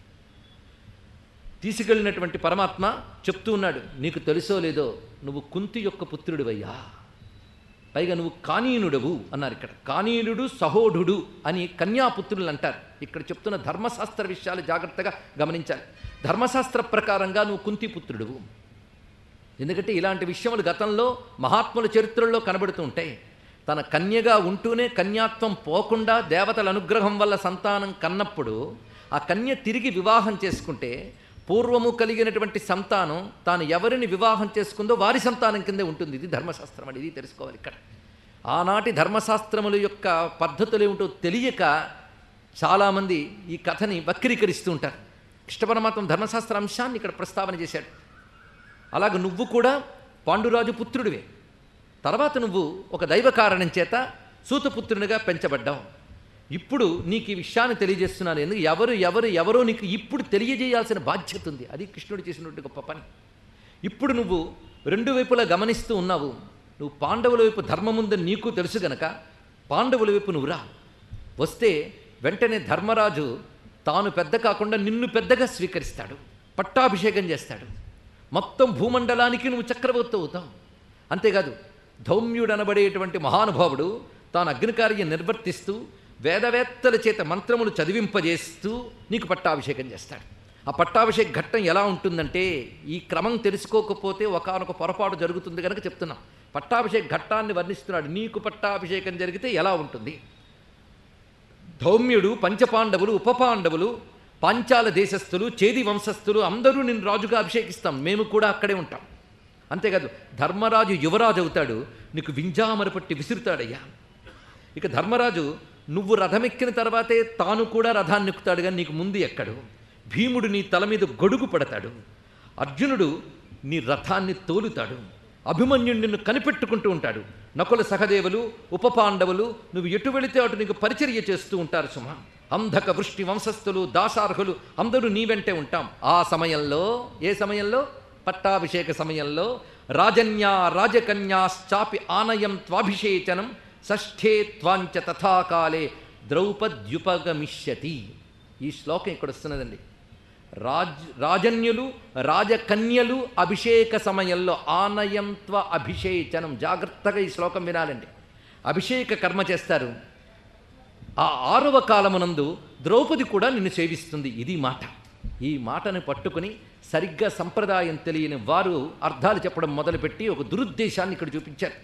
తీసుకెళ్ళినటువంటి పరమాత్మ చెప్తూ ఉన్నాడు నీకు తెలుసో లేదో నువ్వు కుంతి యొక్క పుత్రుడివయ్యా పైగా నువ్వు కానీనుడవు అన్నారు ఇక్కడ కానీనుడు సహోఢుడు అని కన్యాపుత్రులు అంటారు ఇక్కడ చెప్తున్న ధర్మశాస్త్ర విషయాలు జాగ్రత్తగా గమనించాలి ధర్మశాస్త్ర ప్రకారంగా నువ్వు కుంతి పుత్రుడువు ఎందుకంటే ఇలాంటి విషయములు గతంలో మహాత్ముల చరిత్రల్లో కనబడుతూ ఉంటాయి తన కన్యగా ఉంటూనే కన్యాత్వం పోకుండా దేవతల అనుగ్రహం వల్ల సంతానం కన్నప్పుడు ఆ కన్య తిరిగి వివాహం చేసుకుంటే పూర్వము కలిగినటువంటి సంతానం తాను ఎవరిని వివాహం చేసుకుందో వారి సంతానం కిందే ఉంటుంది ఇది ధర్మశాస్త్రం అని ఇది తెలుసుకోవాలి ఇక్కడ ఆనాటి ధర్మశాస్త్రముల యొక్క పద్ధతులు ఏమిటో తెలియక చాలామంది ఈ కథని వక్రీకరిస్తూ ఉంటారు కృష్ణ పరమాత్మ ధర్మశాస్త్ర అంశాన్ని ఇక్కడ ప్రస్తావన చేశాడు అలాగ నువ్వు కూడా పాండురాజు పుత్రుడివే తర్వాత నువ్వు ఒక దైవ కారణం చేత సూతపుత్రునిగా పెంచబడ్డావు ఇప్పుడు నీకు ఈ విషయాన్ని తెలియజేస్తున్నాను ఎందుకు ఎవరు ఎవరు ఎవరో నీకు ఇప్పుడు తెలియజేయాల్సిన బాధ్యత ఉంది అది కృష్ణుడు చేసినటువంటి గొప్ప పని ఇప్పుడు నువ్వు రెండు వైపులా గమనిస్తూ ఉన్నావు నువ్వు పాండవుల వైపు ధర్మముందని నీకు తెలుసు గనక పాండవుల వైపు నువ్వు రా వస్తే వెంటనే ధర్మరాజు తాను పెద్ద కాకుండా నిన్ను పెద్దగా స్వీకరిస్తాడు పట్టాభిషేకం చేస్తాడు మొత్తం భూమండలానికి నువ్వు చక్రవర్తి అవుతావు అంతేకాదు ధౌమ్యుడు అనబడేటువంటి మహానుభావుడు తాను అగ్నికార్యం నిర్వర్తిస్తూ వేదవేత్తల చేత మంత్రములు చదివింపజేస్తూ నీకు పట్టాభిషేకం చేస్తాడు ఆ పట్టాభిషేక ఘట్టం ఎలా ఉంటుందంటే ఈ క్రమం తెలుసుకోకపోతే ఒకనొక పొరపాటు జరుగుతుంది కనుక చెప్తున్నాం పట్టాభిషేక ఘట్టాన్ని వర్ణిస్తున్నాడు నీకు పట్టాభిషేకం జరిగితే ఎలా ఉంటుంది ధౌమ్యుడు పంచపాండవులు ఉపపాండవులు పాంచాల దేశస్థులు చేది వంశస్థులు అందరూ నిన్ను రాజుగా అభిషేకిస్తాం మేము కూడా అక్కడే ఉంటాం అంతేకాదు ధర్మరాజు యువరాజు అవుతాడు నీకు వింజామర పట్టి విసురుతాడయ్యా ఇక ధర్మరాజు నువ్వు రథమెక్కిన తర్వాతే తాను కూడా రథాన్ని ఎక్కుతాడు కానీ నీకు ముందు ఎక్కడు భీముడు నీ తల మీద గొడుగు పడతాడు అర్జునుడు నీ రథాన్ని తోలుతాడు అభిమన్యుడు నిన్ను కనిపెట్టుకుంటూ ఉంటాడు నకుల సహదేవులు ఉపపాండవులు నువ్వు ఎటు వెళితే అటు నీకు పరిచర్య చేస్తూ ఉంటారు సుమ అంధక వృష్టి వంశస్థులు దాసార్హులు అందరూ నీ వెంటే ఉంటాం ఆ సమయంలో ఏ సమయంలో పట్టాభిషేక సమయంలో రాజన్యా రాజకన్యాశ్చాపి ఆనయం త్వాభిషేచనం షష్ఠే త్వాంచ తథాకాలే ద్రౌపద్యుపగమిష్యతి ఈ శ్లోకం ఇక్కడ వస్తున్నదండి రాజ్ రాజన్యులు రాజకన్యలు అభిషేక సమయంలో ఆనయంత్వ అభిషేచనం జాగ్రత్తగా ఈ శ్లోకం వినాలండి అభిషేక కర్మ చేస్తారు ఆ ఆరవ కాలమునందు ద్రౌపది కూడా నిన్ను సేవిస్తుంది ఇది మాట ఈ మాటను పట్టుకుని సరిగ్గా సంప్రదాయం తెలియని వారు అర్థాలు చెప్పడం మొదలుపెట్టి ఒక దురుద్దేశాన్ని ఇక్కడ చూపించారు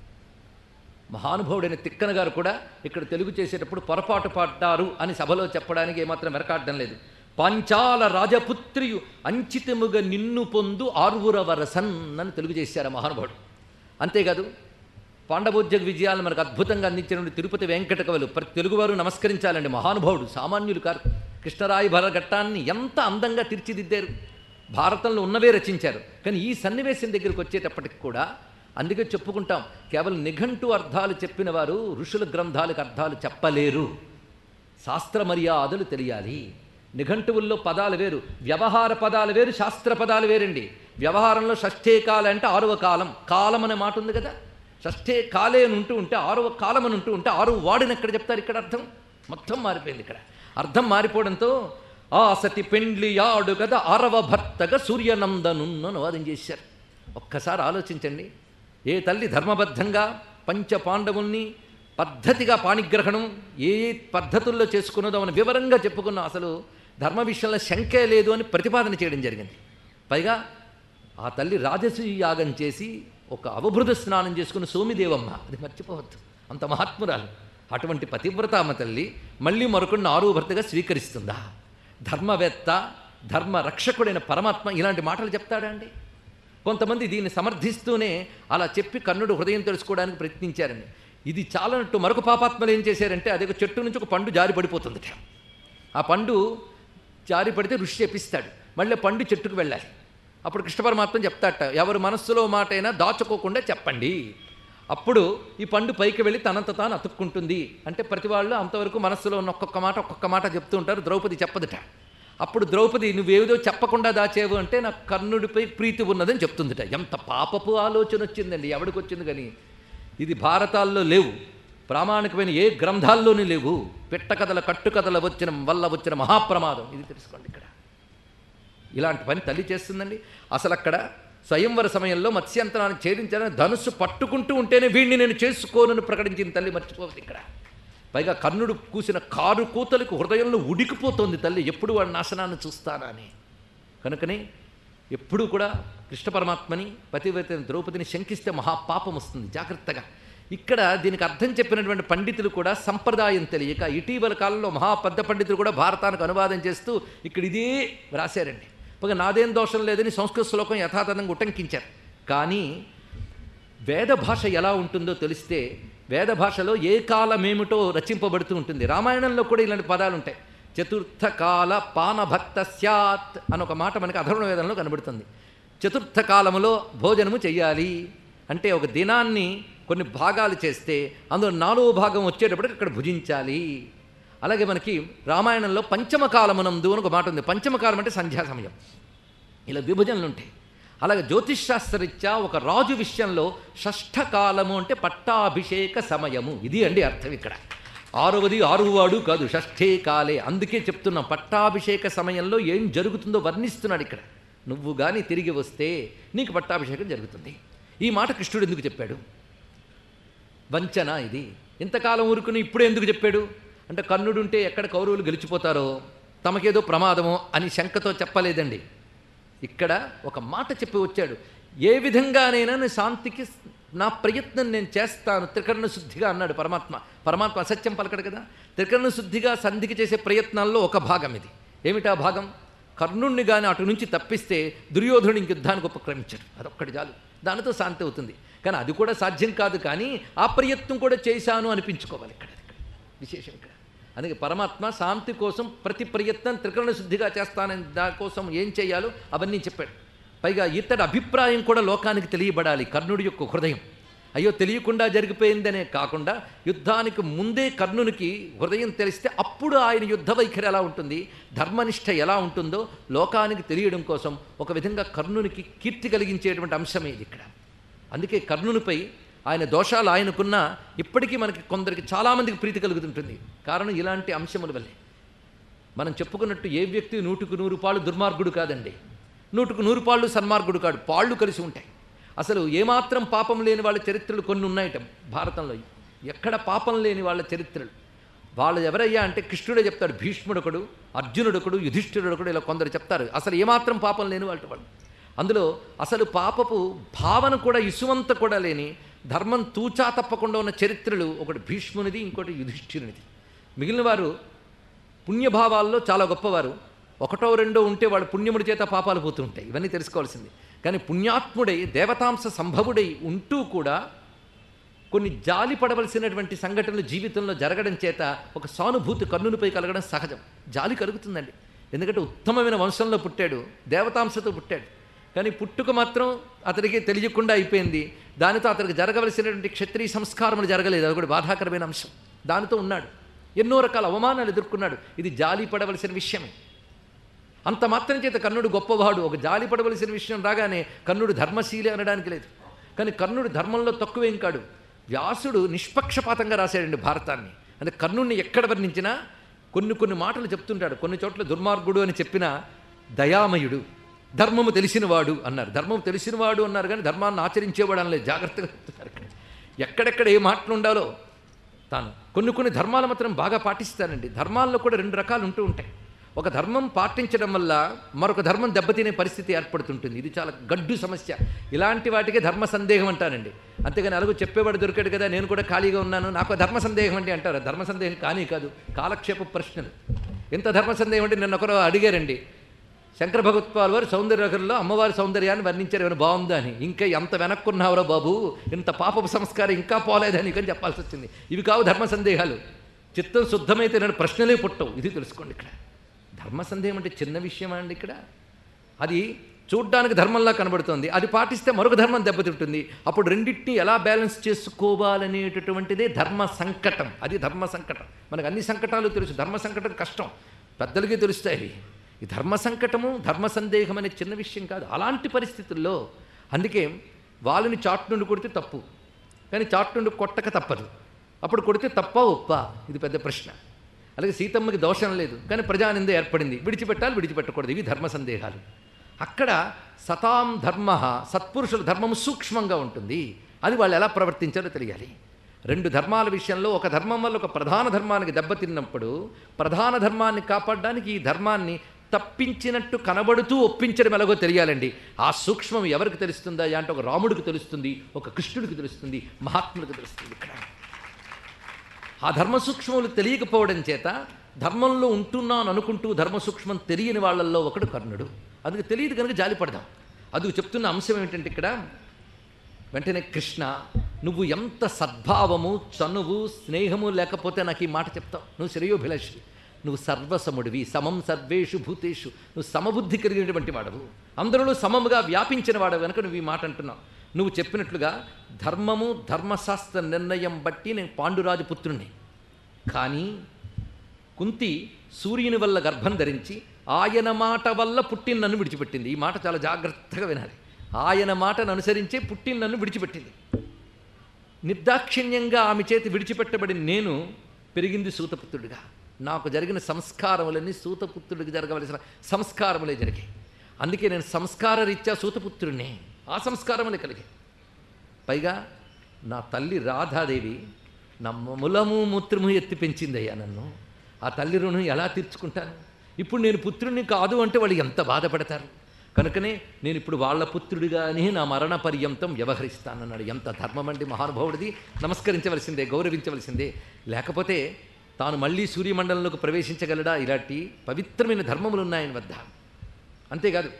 మహానుభావుడైన తిక్కన గారు కూడా ఇక్కడ తెలుగు చేసేటప్పుడు పొరపాటు పడ్డారు అని సభలో చెప్పడానికి ఏమాత్రం వెరకాడడం లేదు పాంచాల రాజపుత్రియు అంచితముగ నిన్ను పొందు ఆర్వురవరసన్ అని తెలుగు చేశారు ఆ మహానుభావుడు అంతేకాదు పాండవోద్యోగ విజయాలను మనకు అద్భుతంగా అందించినటువంటి తిరుపతి వెంకట కవులు ప్రతి తెలుగువారు నమస్కరించాలండి మహానుభావుడు సామాన్యులు కారు కృష్ణరాయి భరఘట్టాన్ని ఎంత అందంగా తీర్చిదిద్దారు భారతంలో ఉన్నవే రచించారు కానీ ఈ సన్నివేశం దగ్గరికి వచ్చేటప్పటికి కూడా అందుకే చెప్పుకుంటాం కేవలం నిఘంటు అర్థాలు చెప్పిన వారు ఋషుల గ్రంథాలకు అర్థాలు చెప్పలేరు శాస్త్ర మర్యాదలు తెలియాలి నిఘంటువుల్లో పదాలు వేరు వ్యవహార పదాలు వేరు శాస్త్ర పదాలు వేరండి వ్యవహారంలో షష్ఠే కాల అంటే ఆరవ కాలం కాలం అనే మాట ఉంది కదా షష్ఠే కాలే అని ఉంటూ ఉంటే ఆరవ కాలం అని ఉంటూ ఉంటే ఆరవ వాడిని ఎక్కడ చెప్తారు ఇక్కడ అర్థం మొత్తం మారిపోయింది ఇక్కడ అర్థం మారిపోవడంతో ఆ సతి పెండ్లి యాడు కదా ఆరవ భర్తగా సూర్యనందనున్న అనువాదం చేశారు ఒక్కసారి ఆలోచించండి ఏ తల్లి ధర్మబద్ధంగా పంచ పాండవుల్ని పద్ధతిగా పాణిగ్రహణం ఏ ఏ పద్ధతుల్లో చేసుకున్నదో అని వివరంగా చెప్పుకున్నాం అసలు ధర్మ విషయంలో శంకే లేదు అని ప్రతిపాదన చేయడం జరిగింది పైగా ఆ తల్లి రాజసూయ యాగం చేసి ఒక అవభృత స్నానం చేసుకున్న సోమిదేవమ్మ అది మర్చిపోవద్దు అంత మహాత్మురాలు అటువంటి పతివ్రతామ తల్లి మళ్ళీ మరొకడిని ఆరో భర్తగా స్వీకరిస్తుందా ధర్మవేత్త ధర్మ రక్షకుడైన పరమాత్మ ఇలాంటి మాటలు చెప్తాడా అండి కొంతమంది దీన్ని సమర్థిస్తూనే అలా చెప్పి కర్ణుడు హృదయం తెలుసుకోవడానికి ప్రయత్నించారండి ఇది చాలనట్టు మరొక పాపాత్మలు ఏం చేశారంటే అదే ఒక చెట్టు నుంచి ఒక పండు జారి పడిపోతుందట ఆ పండు జారి పడితే ఋషి చెప్పిస్తాడు మళ్ళీ పండు చెట్టుకు వెళ్ళాలి అప్పుడు కృష్ణ పరమాత్మ చెప్తాట ఎవరి మనస్సులో మాట అయినా దాచుకోకుండా చెప్పండి అప్పుడు ఈ పండు పైకి వెళ్ళి తనంత తాను అతుక్కుంటుంది అంటే ప్రతి వాళ్ళు అంతవరకు మనస్సులో ఉన్న ఒక్కొక్క మాట ఒక్కొక్క మాట చెప్తూ ఉంటారు ద్రౌపది చెప్పదట అప్పుడు ద్రౌపది నువ్వేదో చెప్పకుండా దాచేవు అంటే నాకు కర్ణుడిపై ప్రీతి ఉన్నదని చెప్తుందిట ఎంత పాపపు ఆలోచన వచ్చిందండి ఎవడికి వచ్చింది కానీ ఇది భారతాల్లో లేవు ప్రామాణికమైన ఏ గ్రంథాల్లోనూ లేవు పెట్టకథల కట్టుకథల వచ్చిన వల్ల వచ్చిన మహాప్రమాదం ఇది తెలుసుకోండి ఇక్కడ ఇలాంటి పని తల్లి చేస్తుందండి అసలు అక్కడ స్వయంవర సమయంలో మత్స్యంతరాన్ని ఛేదించాలని ధనుస్సు పట్టుకుంటూ ఉంటేనే వీడిని నేను చేసుకోనని ప్రకటించిన తల్లి మర్చిపోవద్దు ఇక్కడ పైగా కర్ణుడు కూసిన కారు కూతలకు హృదయంలో ఉడికిపోతోంది తల్లి ఎప్పుడు వాడి నాశనాన్ని చూస్తానా అని కనుకనే ఎప్పుడూ కూడా కృష్ణ పరమాత్మని పతివ్రత ద్రౌపదిని శంకిస్తే మహాపాపం వస్తుంది జాగ్రత్తగా ఇక్కడ దీనికి అర్థం చెప్పినటువంటి పండితులు కూడా సంప్రదాయం తెలియక ఇటీవల కాలంలో మహా పెద్ద పండితులు కూడా భారతానికి అనువాదం చేస్తూ ఇక్కడ ఇదే రాశారండి పైగా నాదేం దోషం లేదని సంస్కృత శ్లోకం యథాతథంగా ఉటంకించారు కానీ వేద భాష ఎలా ఉంటుందో తెలిస్తే వేద భాషలో ఏ కాలమేమిటో రచింపబడుతూ ఉంటుంది రామాయణంలో కూడా ఇలాంటి పదాలు ఉంటాయి చతుర్థ కాల పానభక్త స్యాత్ అని ఒక మాట మనకి అధర్ణ వేదంలో కనబడుతుంది చతుర్థ కాలములో భోజనము చెయ్యాలి అంటే ఒక దినాన్ని కొన్ని భాగాలు చేస్తే అందులో నాలుగో భాగం వచ్చేటప్పటికి ఇక్కడ భుజించాలి అలాగే మనకి రామాయణంలో పంచమకాలమునందు అని ఒక మాట ఉంది పంచమకాలం అంటే సంధ్యా సమయం ఇలా విభజనలు ఉంటాయి అలాగే జ్యోతిష్శాస్త్రరీత్యా ఒక రాజు విషయంలో షష్ఠకాలము అంటే పట్టాభిషేక సమయము ఇది అండి అర్థం ఇక్కడ ఆరవది ఆరువాడు కాదు షష్ఠే కాలే అందుకే చెప్తున్నాం పట్టాభిషేక సమయంలో ఏం జరుగుతుందో వర్ణిస్తున్నాడు ఇక్కడ నువ్వు కానీ తిరిగి వస్తే నీకు పట్టాభిషేకం జరుగుతుంది ఈ మాట కృష్ణుడు ఎందుకు చెప్పాడు వంచన ఇది ఇంతకాలం ఊరుకుని ఇప్పుడే ఎందుకు చెప్పాడు అంటే కర్ణుడుంటే ఎక్కడ కౌరవులు గెలిచిపోతారో తమకేదో ప్రమాదమో అని శంకతో చెప్పలేదండి ఇక్కడ ఒక మాట చెప్పి వచ్చాడు ఏ విధంగానైనా నేను శాంతికి నా ప్రయత్నం నేను చేస్తాను త్రికరణ శుద్ధిగా అన్నాడు పరమాత్మ పరమాత్మ అసత్యం పలకడు కదా త్రికరణ శుద్ధిగా సంధికి చేసే ప్రయత్నాల్లో ఒక భాగం ఇది ఏమిటా భాగం కర్ణుణ్ణి కానీ అటు నుంచి తప్పిస్తే దుర్యోధనుడు ఇంక యుద్ధానికి ఉపక్రమించాడు అదొక్కటి చాలు దానితో శాంతి అవుతుంది కానీ అది కూడా సాధ్యం కాదు కానీ ఆ ప్రయత్నం కూడా చేశాను అనిపించుకోవాలి ఇక్కడ ఇక్కడ విశేషం ఇక్కడ అందుకే పరమాత్మ శాంతి కోసం ప్రతి ప్రయత్నం త్రికరణ శుద్ధిగా చేస్తానని దానికోసం ఏం చేయాలో అవన్నీ చెప్పాడు పైగా ఇతడి అభిప్రాయం కూడా లోకానికి తెలియబడాలి కర్ణుడి యొక్క హృదయం అయ్యో తెలియకుండా జరిగిపోయిందనే కాకుండా యుద్ధానికి ముందే కర్ణునికి హృదయం తెలిస్తే అప్పుడు ఆయన యుద్ధ వైఖరి ఎలా ఉంటుంది ధర్మనిష్ట ఎలా ఉంటుందో లోకానికి తెలియడం కోసం ఒక విధంగా కర్ణునికి కీర్తి కలిగించేటువంటి అంశమే ఇది ఇక్కడ అందుకే కర్ణునిపై ఆయన దోషాలు ఆయనకున్న ఇప్పటికీ మనకి కొందరికి చాలామందికి ప్రీతి కలుగుతుంటుంది కారణం ఇలాంటి అంశముల వల్లే మనం చెప్పుకున్నట్టు ఏ వ్యక్తి నూటుకు నూరు పాళ్ళు దుర్మార్గుడు కాదండి నూటుకు నూరు పాళ్ళు సన్మార్గుడు కాడు పాళ్ళు కలిసి ఉంటాయి అసలు ఏమాత్రం పాపం లేని వాళ్ళ చరిత్రలు కొన్ని ఉన్నాయట భారతంలో ఎక్కడ పాపం లేని వాళ్ళ చరిత్రలు వాళ్ళు ఎవరయ్యా అంటే కృష్ణుడే చెప్తాడు భీష్ముడొకడు అర్జునుడొకడు యుధిష్ఠిరుడొకడు ఇలా కొందరు చెప్తారు అసలు ఏమాత్రం పాపం లేని వాళ్ళ వాళ్ళు అందులో అసలు పాపపు భావన కూడా ఇసువంత కూడా లేని ధర్మం తూచా తప్పకుండా ఉన్న చరిత్రలు ఒకటి భీష్మునిది ఇంకోటి యుధిష్ఠిరునిది మిగిలిన వారు పుణ్యభావాల్లో చాలా గొప్పవారు ఒకటో రెండో ఉంటే వాడు పుణ్యముడి చేత పాపాలు పోతూ ఉంటాయి ఇవన్నీ తెలుసుకోవాల్సింది కానీ పుణ్యాత్ముడై దేవతాంశ సంభవుడై ఉంటూ కూడా కొన్ని జాలి పడవలసినటువంటి సంఘటనలు జీవితంలో జరగడం చేత ఒక సానుభూతి కన్నునిపై కలగడం సహజం జాలి కలుగుతుందండి ఎందుకంటే ఉత్తమమైన వంశంలో పుట్టాడు దేవతాంశతో పుట్టాడు కానీ పుట్టుక మాత్రం అతనికి తెలియకుండా అయిపోయింది దానితో అతనికి జరగవలసినటువంటి క్షత్రియ సంస్కారములు జరగలేదు అది కూడా బాధాకరమైన అంశం దానితో ఉన్నాడు ఎన్నో రకాల అవమానాలు ఎదుర్కొన్నాడు ఇది జాలి పడవలసిన విషయమే అంత మాత్రం చేత కర్ణుడు గొప్పవాడు ఒక జాలి పడవలసిన విషయం రాగానే కర్ణుడు ధర్మశీలి అనడానికి లేదు కానీ కర్ణుడు ధర్మంలో తక్కువేం కాడు వ్యాసుడు నిష్పక్షపాతంగా రాశాడండి భారతాన్ని అంటే కర్ణుడిని ఎక్కడ వర్ణించినా కొన్ని కొన్ని మాటలు చెప్తుంటాడు కొన్ని చోట్ల దుర్మార్గుడు అని చెప్పిన దయామయుడు ధర్మము తెలిసినవాడు అన్నారు ధర్మము తెలిసినవాడు అన్నారు కానీ ధర్మాన్ని ఆచరించేవాడు అనలేదు జాగ్రత్తగా చెప్తున్నారు ఇక్కడ ఎక్కడెక్కడ ఏ మాటలు ఉండాలో తాను కొన్ని కొన్ని ధర్మాలు మాత్రం బాగా పాటిస్తానండి ధర్మాల్లో కూడా రెండు రకాలు ఉంటూ ఉంటాయి ఒక ధర్మం పాటించడం వల్ల మరొక ధర్మం దెబ్బతినే పరిస్థితి ఏర్పడుతుంటుంది ఇది చాలా గడ్డు సమస్య ఇలాంటి వాటికే ధర్మ సందేహం అంటానండి అంతేగాని అలాగూ చెప్పేవాడు దొరికాడు కదా నేను కూడా ఖాళీగా ఉన్నాను నాకు ధర్మ సందేహం అంటే అంటారు ధర్మ సందేహం కానీ కాదు కాలక్షేప ప్రశ్నలు ఎంత ధర్మ సందేహం అంటే నిన్న ఒకరు అడిగారండి శంకర భగవత్పాల్ వారు సౌందర్యలో అమ్మవారి సౌందర్యాన్ని వర్ణించారు ఏమైనా బాగుందా అని ఇంకా ఎంత వెనక్కున్నావురా బాబు ఇంత పాపపు సంస్కారం ఇంకా పోలేదని కానీ చెప్పాల్సి వచ్చింది ఇవి కావు ధర్మ సందేహాలు చిత్తం శుద్ధమైతే నేను ప్రశ్నలే పుట్టవు ఇది తెలుసుకోండి ఇక్కడ ధర్మ సందేహం అంటే చిన్న విషయమా అండి ఇక్కడ అది చూడ్డానికి ధర్మంలా కనబడుతుంది అది పాటిస్తే మరొక ధర్మం దెబ్బతింటుంది అప్పుడు రెండింటిని ఎలా బ్యాలెన్స్ చేసుకోవాలనేటటువంటిదే ధర్మ సంకటం అది ధర్మ సంకటం మనకు అన్ని సంకటాలు తెలుసు ధర్మ సంకటం కష్టం పెద్దలకే తెలుస్తాయి ఈ ధర్మ సంకటము ధర్మ సందేహం అనే చిన్న విషయం కాదు అలాంటి పరిస్థితుల్లో అందుకే వాళ్ళని చాటు నుండి కొడితే తప్పు కానీ చాటు నుండి కొట్టక తప్పదు అప్పుడు కొడితే తప్ప ఒప్ప ఇది పెద్ద ప్రశ్న అలాగే సీతమ్మకి దోషం లేదు కానీ ప్రజానింద ఏర్పడింది విడిచిపెట్టాలి విడిచిపెట్టకూడదు ఇవి ధర్మ సందేహాలు అక్కడ సతాం ధర్మ సత్పురుషుల ధర్మము సూక్ష్మంగా ఉంటుంది అది వాళ్ళు ఎలా ప్రవర్తించారో తెలియాలి రెండు ధర్మాల విషయంలో ఒక ధర్మం వల్ల ఒక ప్రధాన ధర్మానికి దెబ్బతిన్నప్పుడు ప్రధాన ధర్మాన్ని కాపాడడానికి ఈ ధర్మాన్ని తప్పించినట్టు కనబడుతూ ఒప్పించడం ఎలాగో తెలియాలండి ఆ సూక్ష్మం ఎవరికి తెలుస్తుందా అంటే ఒక రాముడికి తెలుస్తుంది ఒక కృష్ణుడికి తెలుస్తుంది మహాత్ముడికి తెలుస్తుంది ఇక్కడ ఆ ధర్మ సూక్ష్మములు తెలియకపోవడం చేత ధర్మంలో ఉంటున్నాను అనుకుంటూ ధర్మ సూక్ష్మం తెలియని వాళ్ళల్లో ఒకడు కర్ణుడు అందుకు తెలియదు కనుక జాలిపడదాం అందుకు చెప్తున్న అంశం ఏమిటంటే ఇక్కడ వెంటనే కృష్ణ నువ్వు ఎంత సద్భావము చనువు స్నేహము లేకపోతే నాకు ఈ మాట చెప్తావు నువ్వు శ్రేయోభిలాషి నువ్వు సర్వసముడివి సమం సర్వేషు భూతేషు నువ్వు సమబుద్ధి కలిగినటువంటి వాడవు అందరిలో సమముగా వ్యాపించిన వాడవు కనుక నువ్వు ఈ మాట అంటున్నావు నువ్వు చెప్పినట్లుగా ధర్మము ధర్మశాస్త్ర నిర్ణయం బట్టి నేను పాండురాజు పుత్రుణ్ణి కానీ కుంతి సూర్యుని వల్ల గర్భం ధరించి ఆయన మాట వల్ల పుట్టిన నన్ను విడిచిపెట్టింది ఈ మాట చాలా జాగ్రత్తగా వినాలి ఆయన మాటను అనుసరించే పుట్టిన నన్ను విడిచిపెట్టింది నిర్దాక్షిణ్యంగా ఆమె చేతి విడిచిపెట్టబడిన నేను పెరిగింది సూతపుత్రుడిగా నాకు జరిగిన సంస్కారములన్నీ సూతపుత్రుడికి జరగవలసిన సంస్కారములే జరిగాయి అందుకే నేను సంస్కార రీత్యా సూతపుత్రుడిని ఆ సంస్కారములే కలిగాయి పైగా నా తల్లి రాధాదేవి నా ములము మూత్రము ఎత్తి పెంచిందయ్యా నన్ను ఆ తల్లి రుణం ఎలా తీర్చుకుంటాను ఇప్పుడు నేను పుత్రుడిని కాదు అంటే వాళ్ళు ఎంత బాధపడతారు కనుకనే నేను ఇప్పుడు వాళ్ళ పుత్రుడిగానే నా మరణ పర్యంతం వ్యవహరిస్తానన్నాడు ఎంత ధర్మం అండి మహానుభావుడిది నమస్కరించవలసిందే గౌరవించవలసిందే లేకపోతే తాను మళ్ళీ సూర్యమండలంలోకి ప్రవేశించగలడా ఇలాంటి పవిత్రమైన ధర్మములు ఉన్నాయని వద్ద అంతేకాదు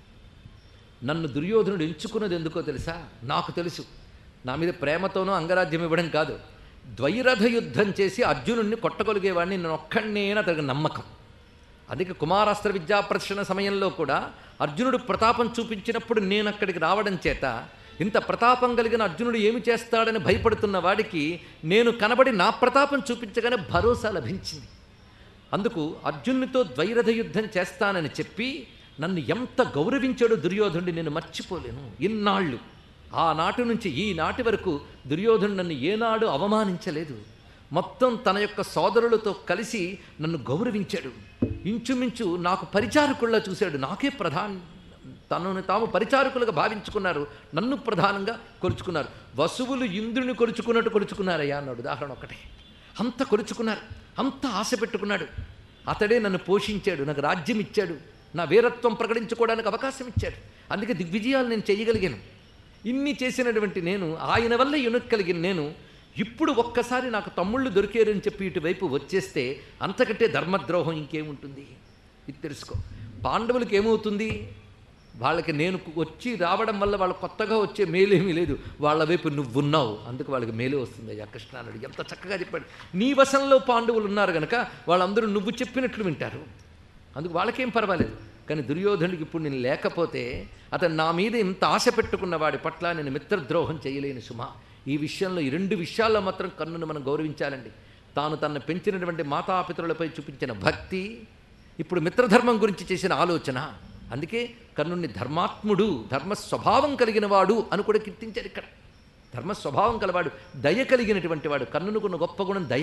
నన్ను దుర్యోధనుడు ఎంచుకున్నది ఎందుకో తెలుసా నాకు తెలుసు నా మీద ప్రేమతోనో అంగరాజ్యం ఇవ్వడం కాదు ద్వైరథ యుద్ధం చేసి అర్జునుడిని కొట్టగలిగేవాడిని నేను ఒక్కడినేనా అతనికి నమ్మకం అందుకే కుమారాస్త్ర విద్యా ప్రదర్శన సమయంలో కూడా అర్జునుడు ప్రతాపం చూపించినప్పుడు నేను అక్కడికి రావడం చేత ఇంత ప్రతాపం కలిగిన అర్జునుడు ఏమి చేస్తాడని భయపడుతున్న వాడికి నేను కనబడి నా ప్రతాపం చూపించగానే భరోసా లభించింది అందుకు అర్జునునితో ద్వైరథ యుద్ధం చేస్తానని చెప్పి నన్ను ఎంత గౌరవించాడో దుర్యోధనుడు నేను మర్చిపోలేను ఇన్నాళ్ళు ఆనాటి నుంచి ఈనాటి వరకు దుర్యోధనుడు నన్ను ఏనాడు అవమానించలేదు మొత్తం తన యొక్క సోదరులతో కలిసి నన్ను గౌరవించాడు ఇంచుమించు నాకు పరిచారకుల్లా చూశాడు నాకే ప్రధాన తనను తాము పరిచారకులుగా భావించుకున్నారు నన్ను ప్రధానంగా కొలుచుకున్నారు వసువులు ఇంద్రుని కొలుచుకున్నట్టు కొలుచుకున్నారయ్యా అన్నాడు ఉదాహరణ ఒకటే అంత కొలుచుకున్నారు అంత ఆశ పెట్టుకున్నాడు అతడే నన్ను పోషించాడు నాకు రాజ్యం ఇచ్చాడు నా వీరత్వం ప్రకటించుకోవడానికి అవకాశం ఇచ్చాడు అందుకే దిగ్విజయాలు నేను చేయగలిగాను ఇన్ని చేసినటువంటి నేను ఆయన వల్ల ఎనుక్కలిగిన నేను ఇప్పుడు ఒక్కసారి నాకు తమ్ముళ్ళు దొరికారని చెప్పి ఇటువైపు వచ్చేస్తే అంతకంటే ధర్మద్రోహం ఇంకేముంటుంది ఇది తెలుసుకో పాండవులకి ఏమవుతుంది వాళ్ళకి నేను వచ్చి రావడం వల్ల వాళ్ళు కొత్తగా వచ్చే మేలేమీ లేదు వాళ్ళ వైపు నువ్వున్నావు అందుకు వాళ్ళకి మేలే వస్తుంది అయ్యా కృష్ణానుడు ఎంత చక్కగా చెప్పాడు నీ వశంలో పాండవులు ఉన్నారు కనుక వాళ్ళందరూ నువ్వు చెప్పినట్లు వింటారు అందుకు వాళ్ళకేం పర్వాలేదు కానీ దుర్యోధనుడికి ఇప్పుడు నేను లేకపోతే అతను నా మీద ఇంత ఆశ పెట్టుకున్న వాడి పట్ల నేను మిత్రద్రోహం చేయలేను సుమా ఈ విషయంలో ఈ రెండు విషయాల్లో మాత్రం కన్నును మనం గౌరవించాలండి తాను తనను పెంచినటువంటి మాతాపితరులపై చూపించిన భక్తి ఇప్పుడు మిత్రధర్మం గురించి చేసిన ఆలోచన అందుకే కర్ణుణ్ణి ధర్మాత్ముడు ధర్మ స్వభావం కలిగిన వాడు అని కూడా కీర్తించారు ఇక్కడ ధర్మ స్వభావం కలవాడు దయ కలిగినటువంటి వాడు కర్ణునుకున్న గొప్ప గుణం దయ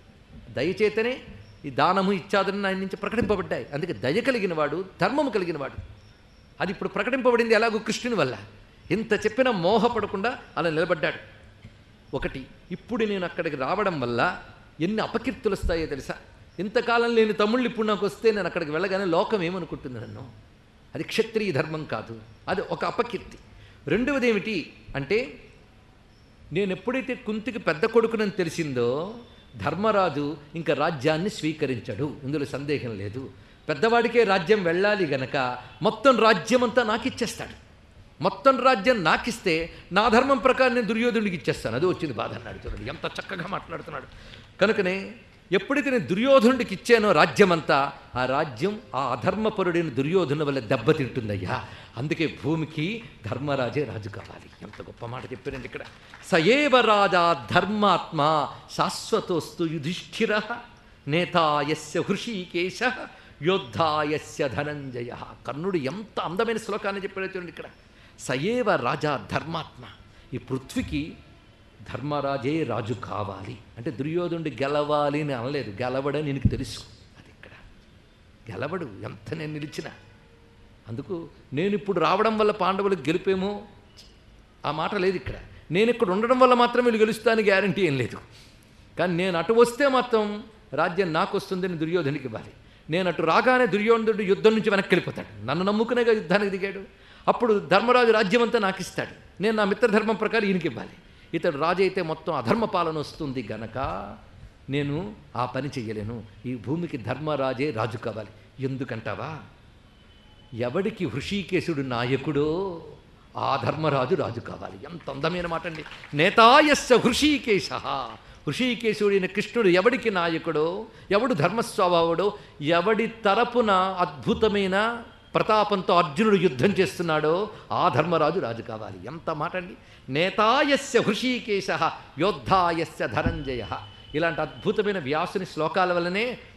దయచేతనే ఈ దానము ఇత్యాదులను ఆయన నుంచి ప్రకటింపబడ్డాయి అందుకే దయ కలిగిన వాడు ధర్మము కలిగిన వాడు అది ఇప్పుడు ప్రకటింపబడింది ఎలాగో కృష్ణుని వల్ల ఇంత చెప్పినా మోహపడకుండా అలా నిలబడ్డాడు ఒకటి ఇప్పుడు నేను అక్కడికి రావడం వల్ల ఎన్ని అపకీర్తులు వస్తాయో తెలుసా ఇంతకాలం లేని తమ్ముళ్ళు ఇప్పుడు నాకు వస్తే నేను అక్కడికి వెళ్ళగానే లోకం ఏమనుకుంటుంది నన్ను అది క్షత్రియ ధర్మం కాదు అది ఒక అపకీర్తి రెండవది ఏమిటి అంటే నేను ఎప్పుడైతే కుంతికి పెద్ద కొడుకునని తెలిసిందో ధర్మరాజు ఇంకా రాజ్యాన్ని స్వీకరించడు ఇందులో సందేహం లేదు పెద్దవాడికే రాజ్యం వెళ్ళాలి గనక మొత్తం రాజ్యం అంతా నాకు ఇచ్చేస్తాడు మొత్తం రాజ్యం నాకిస్తే నా ధర్మం ప్రకారం నేను దుర్యోధనుడికి ఇచ్చేస్తాను అది వచ్చింది బాధ అన్నాడు చూడండి ఎంత చక్కగా మాట్లాడుతున్నాడు కనుకనే ఎప్పుడైతే నేను దుర్యోధనుడికి ఇచ్చానో రాజ్యమంతా ఆ రాజ్యం ఆ అధర్మపరుడైన దుర్యోధను వల్ల దెబ్బతింటుందయ్యా అందుకే భూమికి ధర్మరాజే రాజు కావాలి ఎంత గొప్ప మాట చెప్పారండి ఇక్కడ సయేవ రాజా ధర్మాత్మ శాశ్వతోస్తు యుధిష్ఠిర నేతాయస్య హృషీకేశ యోద్ధాయస్య ధనంజయ కర్ణుడు ఎంత అందమైన శ్లోకాన్ని చెప్పాడో చూడండి ఇక్కడ సయేవ రాజా ధర్మాత్మ ఈ పృథ్వీకి ధర్మరాజే రాజు కావాలి అంటే దుర్యోధనుడు గెలవాలి అని అనలేదు గెలవడని నీకు తెలుసు అది ఇక్కడ గెలవడు ఎంత నేను నిలిచిన అందుకు నేను ఇప్పుడు రావడం వల్ల పాండవులకు గెలిపేమో ఆ మాట లేదు ఇక్కడ నేను ఇక్కడ ఉండడం వల్ల మాత్రం వీళ్ళు గెలుస్తాను గ్యారంటీ ఏం లేదు కానీ నేను అటు వస్తే మాత్రం రాజ్యం నాకు వస్తుందని దుర్యోధనుడికి ఇవ్వాలి నేను అటు రాగానే దుర్యోధనుడు యుద్ధం నుంచి వెనక్కి వెళ్ళిపోతాడు నన్ను నమ్ముకునేగా యుద్ధానికి దిగాడు అప్పుడు ధర్మరాజు రాజ్యం అంతా నాకు ఇస్తాడు నేను నా మిత్రధర్మం ప్రకారం ఈయనకి ఇవ్వాలి ఇతడు రాజు అయితే మొత్తం అధర్మ పాలన వస్తుంది గనక నేను ఆ పని చెయ్యలేను ఈ భూమికి ధర్మరాజే రాజు కావాలి ఎందుకంటావా ఎవడికి హృషీకేశుడు నాయకుడో ఆ ధర్మరాజు రాజు కావాలి ఎంత అందమైన మాట అండి నేతాయస్య హృషీకేశ హృషీకేశుడైన కృష్ణుడు ఎవడికి నాయకుడో ఎవడు ధర్మస్వభావుడో ఎవడి తరపున అద్భుతమైన ప్రతాపంతో అర్జునుడు యుద్ధం చేస్తున్నాడో ఆ ధర్మరాజు రాజు కావాలి ఎంత మాట అండి నేతాయస్య హృషీకేశ యోద్ధాయస్య ధనంజయ ఇలాంటి అద్భుతమైన వ్యాసుని శ్లోకాల వల్లనే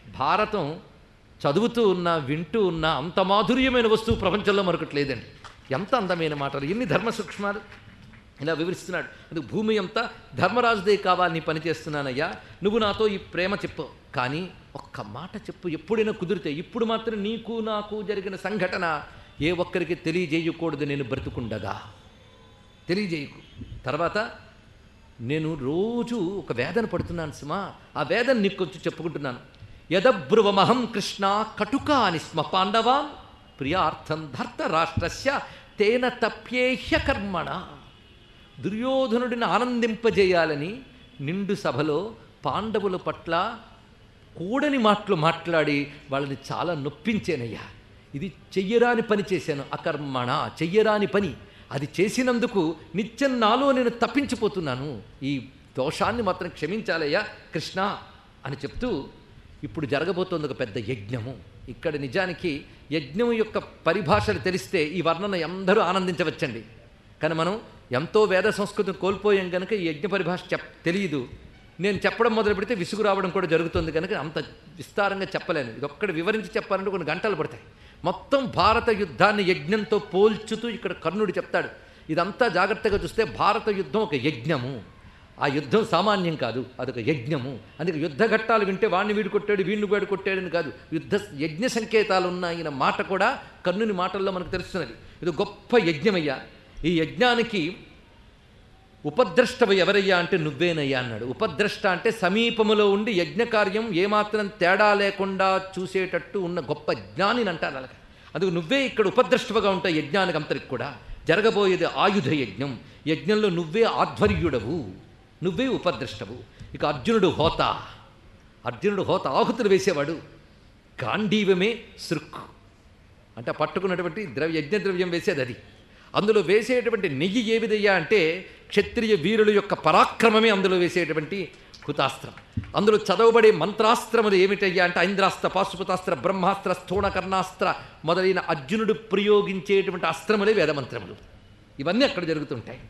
భారతం చదువుతూ ఉన్నా వింటూ ఉన్నా అంత మాధుర్యమైన వస్తువు ప్రపంచంలో మరొకటి లేదండి ఎంత అందమైన మాటలు ఎన్ని ధర్మ సూక్ష్మాలు ఇలా వివరిస్తున్నాడు అందుకు భూమి అంతా ధర్మరాజుదే కావాలి నీ పని చేస్తున్నానయ్యా నువ్వు నాతో ఈ ప్రేమ చెప్పు కానీ ఒక్క మాట చెప్పు ఎప్పుడైనా కుదిరితే ఇప్పుడు మాత్రం నీకు నాకు జరిగిన సంఘటన ఏ ఒక్కరికి తెలియజేయకూడదు నేను బ్రతుకుండగా తెలియజేయకు తర్వాత నేను రోజు ఒక వేదన పడుతున్నాను సుమా ఆ వేదన నీకు కొంచెం చెప్పుకుంటున్నాను యదబ్రువమహం కృష్ణ కటుకాని స్మ పాండవాన్ ప్రియార్థం ధర్తరాష్ట్రస్య తేన తప్యేహ్య కర్మణ దుర్యోధనుడిని ఆనందింపజేయాలని నిండు సభలో పాండవుల పట్ల కూడని మాటలు మాట్లాడి వాళ్ళని చాలా నొప్పించానయ్యా ఇది చెయ్యరాని పని చేశాను అకర్మణ చెయ్యరాని పని అది చేసినందుకు నిత్యం నాలో నేను తప్పించిపోతున్నాను ఈ దోషాన్ని మాత్రం క్షమించాలయ్యా కృష్ణ అని చెప్తూ ఇప్పుడు జరగబోతోంది ఒక పెద్ద యజ్ఞము ఇక్కడ నిజానికి యజ్ఞం యొక్క పరిభాషలు తెలిస్తే ఈ వర్ణన అందరూ ఆనందించవచ్చండి కానీ మనం ఎంతో వేద సంస్కృతిని కోల్పోయాం కనుక ఈ యజ్ఞ పరిభాష చెప్ తెలియదు నేను చెప్పడం మొదలు పెడితే విసుగు రావడం కూడా జరుగుతుంది కనుక అంత విస్తారంగా చెప్పలేను ఇది ఒక్కటి వివరించి చెప్పాలంటే కొన్ని గంటలు పడతాయి మొత్తం భారత యుద్ధాన్ని యజ్ఞంతో పోల్చుతూ ఇక్కడ కర్ణుడు చెప్తాడు ఇదంతా జాగ్రత్తగా చూస్తే భారత యుద్ధం ఒక యజ్ఞము ఆ యుద్ధం సామాన్యం కాదు అదొక యజ్ఞము అందుకే యుద్ధ ఘట్టాలు వింటే వాడిని వీడు కొట్టాడు వీడిని వీడు కొట్టాడని కాదు యుద్ధ యజ్ఞ సంకేతాలు ఉన్న మాట కూడా కర్ణుని మాటల్లో మనకు తెలుస్తున్నది ఇది గొప్ప యజ్ఞమయ్యా ఈ యజ్ఞానికి ఉపద్రష్టవ ఎవరయ్యా అంటే నువ్వేనయ్యా అన్నాడు ఉపద్రష్ట అంటే సమీపములో ఉండి యజ్ఞకార్యం ఏమాత్రం తేడా లేకుండా చూసేటట్టు ఉన్న గొప్ప జ్ఞానిని అంటారు అలాగ అందుకు నువ్వే ఇక్కడ ఉపద్రష్టవగా ఉంటాయి యజ్ఞానికి అంతరికి కూడా జరగబోయేది ఆయుధ యజ్ఞం యజ్ఞంలో నువ్వే ఆధ్వర్యుడవు నువ్వే ఉపద్రష్టవు ఇక అర్జునుడు హోత అర్జునుడు హోత ఆహుతులు వేసేవాడు గాంధీవమే సృక్కు అంటే పట్టుకున్నటువంటి ద్రవ్య యజ్ఞ ద్రవ్యం వేసేది అది అందులో వేసేటువంటి నెయ్యి ఏ విధయ్యా అంటే క్షత్రియ వీరుల యొక్క పరాక్రమమే అందులో వేసేటువంటి హుతాస్త్రం అందులో చదవబడే మంత్రాస్త్రములు ఏమిటయ్యా అంటే ఐంద్రాస్త్ర పాశుపతాస్త్ర బ్రహ్మాస్త్ర స్థూణకర్ణాస్త్ర మొదలైన అర్జునుడు ప్రయోగించేటువంటి అస్త్రములే వేదమంత్రములు ఇవన్నీ అక్కడ జరుగుతుంటాయి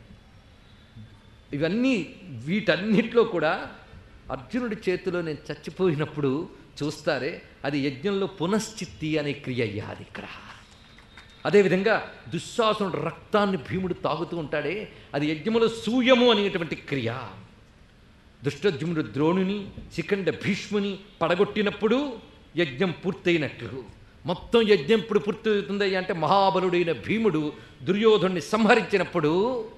ఇవన్నీ వీటన్నిటిలో కూడా అర్జునుడి చేతిలో నేను చచ్చిపోయినప్పుడు చూస్తారే అది యజ్ఞంలో పునశ్చిత్తి అనే క్రియ అయ్యా అది ఇక్కడ అదేవిధంగా దుశ్శాసనుడు రక్తాన్ని భీముడు తాగుతూ ఉంటాడే అది యజ్ఞములో సూయము అనేటువంటి క్రియ దుష్టద్యుముడు ద్రోణుని శిఖండ భీష్ముని పడగొట్టినప్పుడు యజ్ఞం పూర్తయినట్లు మొత్తం యజ్ఞం ఇప్పుడు పూర్తవుతుంది అంటే మహాబలుడైన భీముడు దుర్యోధుణ్ణి సంహరించినప్పుడు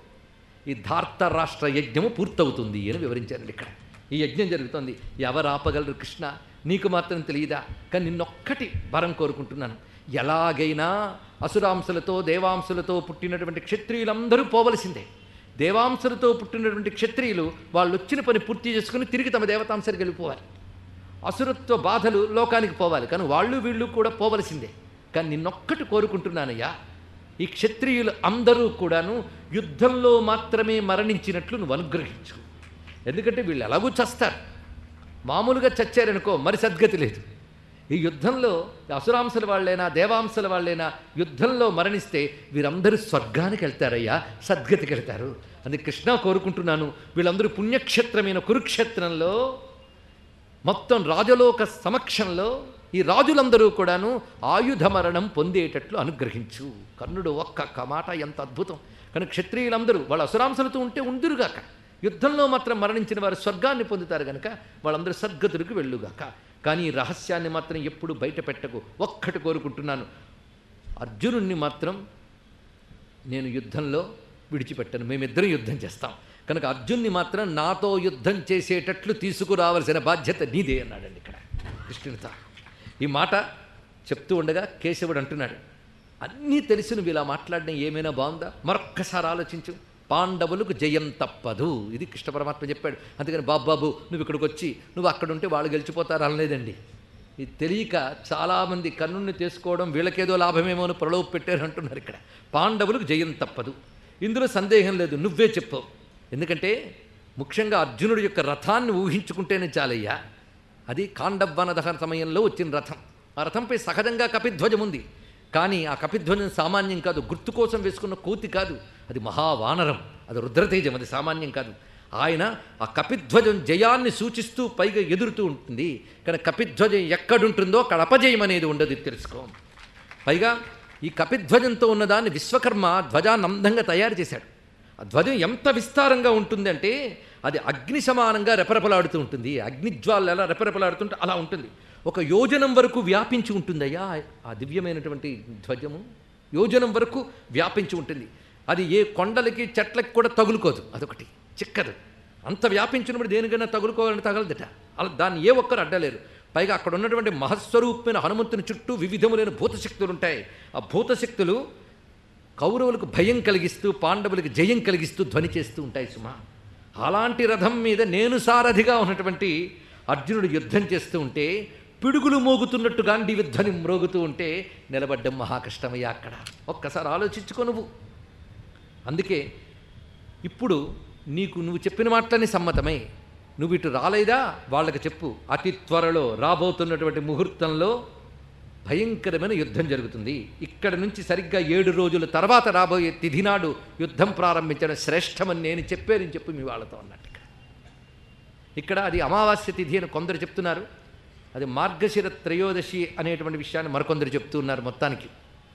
ఈ ధార్త రాష్ట్ర యజ్ఞము పూర్తవుతుంది అని వివరించారండి ఇక్కడ ఈ యజ్ఞం జరుగుతోంది ఎవరు ఆపగలరు కృష్ణ నీకు మాత్రం తెలియదా కానీ నిన్నొక్కటి వరం కోరుకుంటున్నాను ఎలాగైనా అసురాంశలతో దేవాంశలతో పుట్టినటువంటి క్షత్రియులందరూ పోవలసిందే దేవాంశలతో పుట్టినటువంటి క్షత్రియులు వాళ్ళు వచ్చిన పని పూర్తి చేసుకుని తిరిగి తమ దేవతాంశానికి వెళ్ళిపోవాలి అసురత్వ బాధలు లోకానికి పోవాలి కానీ వాళ్ళు వీళ్ళు కూడా పోవలసిందే కానీ నిన్నొక్కటి కోరుకుంటున్నానయ్యా ఈ క్షత్రియులు అందరూ కూడాను యుద్ధంలో మాత్రమే మరణించినట్లు నువ్వు అనుగ్రహించు ఎందుకంటే వీళ్ళు ఎలాగూ చస్తారు మామూలుగా చచ్చారనుకో మరి సద్గతి లేదు ఈ యుద్ధంలో అసురాంశల వాళ్ళైనా దేవాంశల వాళ్ళైనా యుద్ధంలో మరణిస్తే వీరందరూ స్వర్గానికి వెళ్తారయ్యా సద్గతికి వెళ్తారు అందుకే కృష్ణ కోరుకుంటున్నాను వీళ్ళందరూ పుణ్యక్షేత్రమైన కురుక్షేత్రంలో మొత్తం రాజలోక సమక్షంలో ఈ రాజులందరూ కూడాను ఆయుధ మరణం పొందేటట్లు అనుగ్రహించు కర్ణుడు ఒక్క మాట ఎంత అద్భుతం కానీ క్షత్రియులందరూ వాళ్ళ అసురాంశలతో ఉంటే ఉందురుగాక యుద్ధంలో మాత్రం మరణించిన వారు స్వర్గాన్ని పొందుతారు కనుక వాళ్ళందరూ సద్గతులకు వెళ్ళుగాక కానీ ఈ రహస్యాన్ని మాత్రం ఎప్పుడు బయట పెట్టకు ఒక్కటి కోరుకుంటున్నాను అర్జునుణ్ణి మాత్రం నేను యుద్ధంలో విడిచిపెట్టను మేమిద్దరం యుద్ధం చేస్తాం కనుక అర్జున్ని మాత్రం నాతో యుద్ధం చేసేటట్లు తీసుకురావాల్సిన బాధ్యత నీదే అన్నాడండి ఇక్కడ కృష్ణునితో ఈ మాట చెప్తూ ఉండగా కేశవుడు అంటున్నాడు అన్నీ తెలిసి నువ్వు ఇలా మాట్లాడడం ఏమైనా బాగుందా మరొక్కసారి ఆలోచించు పాండవులకు జయం తప్పదు ఇది కృష్ణ పరమాత్మ చెప్పాడు అందుకని బాబు బాబు నువ్వు ఇక్కడికి వచ్చి నువ్వు అక్కడ ఉంటే వాళ్ళు గెలిచిపోతారు అనలేదండి ఇది తెలియక చాలామంది కన్నుని తీసుకోవడం వీళ్ళకేదో లాభమేమో అని ప్రలోభ పెట్టారు అంటున్నారు ఇక్కడ పాండవులకు జయం తప్పదు ఇందులో సందేహం లేదు నువ్వే చెప్పవు ఎందుకంటే ముఖ్యంగా అర్జునుడి యొక్క రథాన్ని ఊహించుకుంటేనే చాలయ్యా అది కాండవ్వన దహన సమయంలో వచ్చిన రథం ఆ రథంపై సహజంగా కపిధ్వజం ఉంది కానీ ఆ కపిధ్వజం సామాన్యం కాదు గుర్తు కోసం వేసుకున్న కోతి కాదు అది మహావానరం అది రుద్రతేజం అది సామాన్యం కాదు ఆయన ఆ కపిధ్వజం జయాన్ని సూచిస్తూ పైగా ఎదురుతూ ఉంటుంది కానీ కపిధ్వజం ఎక్కడుంటుందో అక్కడ అపజయం అనేది ఉండదు ఇది తెలుసుకో పైగా ఈ కపిధ్వజంతో ఉన్నదాన్ని విశ్వకర్మ ధ్వజాన్ని అందంగా తయారు చేశాడు ఆ ధ్వజం ఎంత విస్తారంగా ఉంటుందంటే అది అగ్ని సమానంగా రెపరెపలాడుతూ ఉంటుంది అగ్నిజ్వాలు ఎలా రెపరెపలాడుతుంటే అలా ఉంటుంది ఒక యోజనం వరకు వ్యాపించి ఉంటుందయ్యా ఆ దివ్యమైనటువంటి ధ్వజము యోజనం వరకు వ్యాపించి ఉంటుంది అది ఏ కొండలకి చెట్లకి కూడా తగులుకోదు అదొకటి చిక్కదు అంత వ్యాపించినప్పుడు దేనికైనా తగులుకోవాలని తగలదట అలా దాన్ని ఏ ఒక్కరు అడ్డలేరు పైగా అక్కడ ఉన్నటువంటి మహస్వరూపమైన హనుమంతుని చుట్టూ వివిధములైన భూతశక్తులు ఉంటాయి ఆ భూతశక్తులు కౌరవులకు భయం కలిగిస్తూ పాండవులకు జయం కలిగిస్తూ ధ్వని చేస్తూ ఉంటాయి సుమా అలాంటి రథం మీద నేను సారథిగా ఉన్నటువంటి అర్జునుడు యుద్ధం చేస్తూ ఉంటే పిడుగులు మోగుతున్నట్టు గాంధీ ధ్వని మ్రోగుతూ ఉంటే నిలబడ్డం మహా కష్టమయ్యా అక్కడ ఒక్కసారి ఆలోచించుకో నువ్వు అందుకే ఇప్పుడు నీకు నువ్వు చెప్పిన మాటలని సమ్మతమై నువ్వు ఇటు రాలేదా వాళ్ళకి చెప్పు అతి త్వరలో రాబోతున్నటువంటి ముహూర్తంలో భయంకరమైన యుద్ధం జరుగుతుంది ఇక్కడ నుంచి సరిగ్గా ఏడు రోజుల తర్వాత రాబోయే తిథి నాడు యుద్ధం ప్రారంభించడం శ్రేష్టమని నేను చెప్పానని చెప్పు మీ వాళ్ళతో అన్నట్టు ఇక్కడ. ఇక్కడ అది అమావాస్య తిథి అని కొందరు చెప్తున్నారు అది మార్గశిర త్రయోదశి అనేటువంటి విషయాన్ని మరికొందరు చెప్తూ ఉన్నారు మొత్తానికి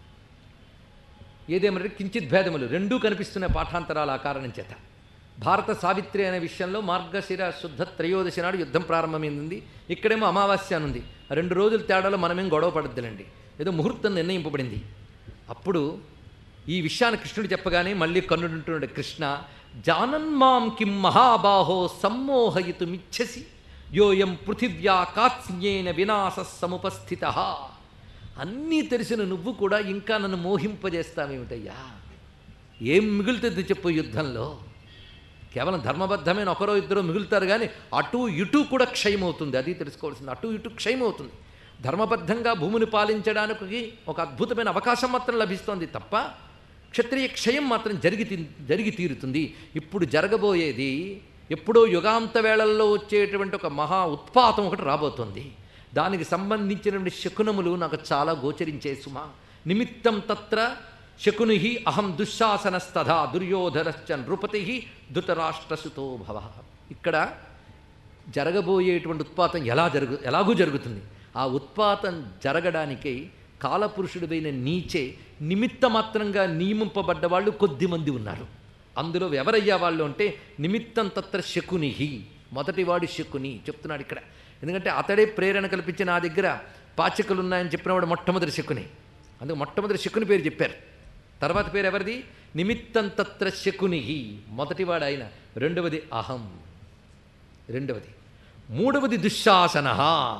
ఏదేమంటే కించిత్ భేదములు రెండూ కనిపిస్తున్న పాఠాంతరాల ఆ కారణం చేత భారత సావిత్రి అనే విషయంలో మార్గశిర శుద్ధ త్రయోదశి నాడు యుద్ధం ప్రారంభమైంది ఇక్కడేమో అమావాస్య అనుంది ఆ రెండు రోజుల తేడాలో మనమేం గొడవ పడద్దులండి ఏదో ముహూర్తం నిర్ణయింపబడింది అప్పుడు ఈ విషయాన్ని కృష్ణుడు చెప్పగానే మళ్ళీ కన్నుడుంటున్నాడు కృష్ణ జానన్మాం కిం మహాబాహో సమ్మోహయితుమిచ్చసి యోయం పృథివ్యా కాత్స్యేన వినాశ సముపస్థిత అన్నీ తెలిసిన నువ్వు కూడా ఇంకా నన్ను మోహింపజేస్తావేమిటయ్యా ఏం మిగులుతుంది చెప్పు యుద్ధంలో కేవలం ధర్మబద్ధమైన ఒకరో ఇద్దరు మిగులుతారు కానీ అటు ఇటు కూడా క్షయమవుతుంది అది తెలుసుకోవాల్సింది అటు ఇటు క్షయమవుతుంది ధర్మబద్ధంగా భూమిని పాలించడానికి ఒక అద్భుతమైన అవకాశం మాత్రం లభిస్తోంది తప్ప క్షత్రియ క్షయం మాత్రం జరిగి తీ- జరిగి తీరుతుంది ఇప్పుడు జరగబోయేది ఎప్పుడో యుగాంత వేళల్లో వచ్చేటువంటి ఒక మహా ఉత్పాతం ఒకటి రాబోతోంది దానికి సంబంధించినటువంటి శకునములు నాకు చాలా గోచరించే సుమా నిమిత్తం తత్ర శకుని అహం దుశ్శాసనస్తథా దుర్యోధనశ్చ నృపతి ధృతరాష్ట్రసుతో భవ ఇక్కడ జరగబోయేటువంటి ఉత్పాతం ఎలా జరుగు ఎలాగూ జరుగుతుంది ఆ ఉత్పాతం జరగడానికై కాలపురుషుడిపైన నీచే నిమిత్త మాత్రంగా నియమింపబడ్డ వాళ్ళు కొద్దిమంది ఉన్నారు అందులో ఎవరయ్యా వాళ్ళు అంటే నిమిత్తం తత్ర శకునిహి మొదటివాడు శకుని చెప్తున్నాడు ఇక్కడ ఎందుకంటే అతడే ప్రేరణ కల్పించి నా దగ్గర పాచికలు ఉన్నాయని చెప్పినవాడు మొట్టమొదటి శకుని అందుకు మొట్టమొదటి శకుని పేరు చెప్పారు తర్వాత పేరు ఎవరిది నిమిత్తం తత్ర శకునిహి మొదటివాడు ఆయన రెండవది అహం రెండవది మూడవది దుశ్శాసన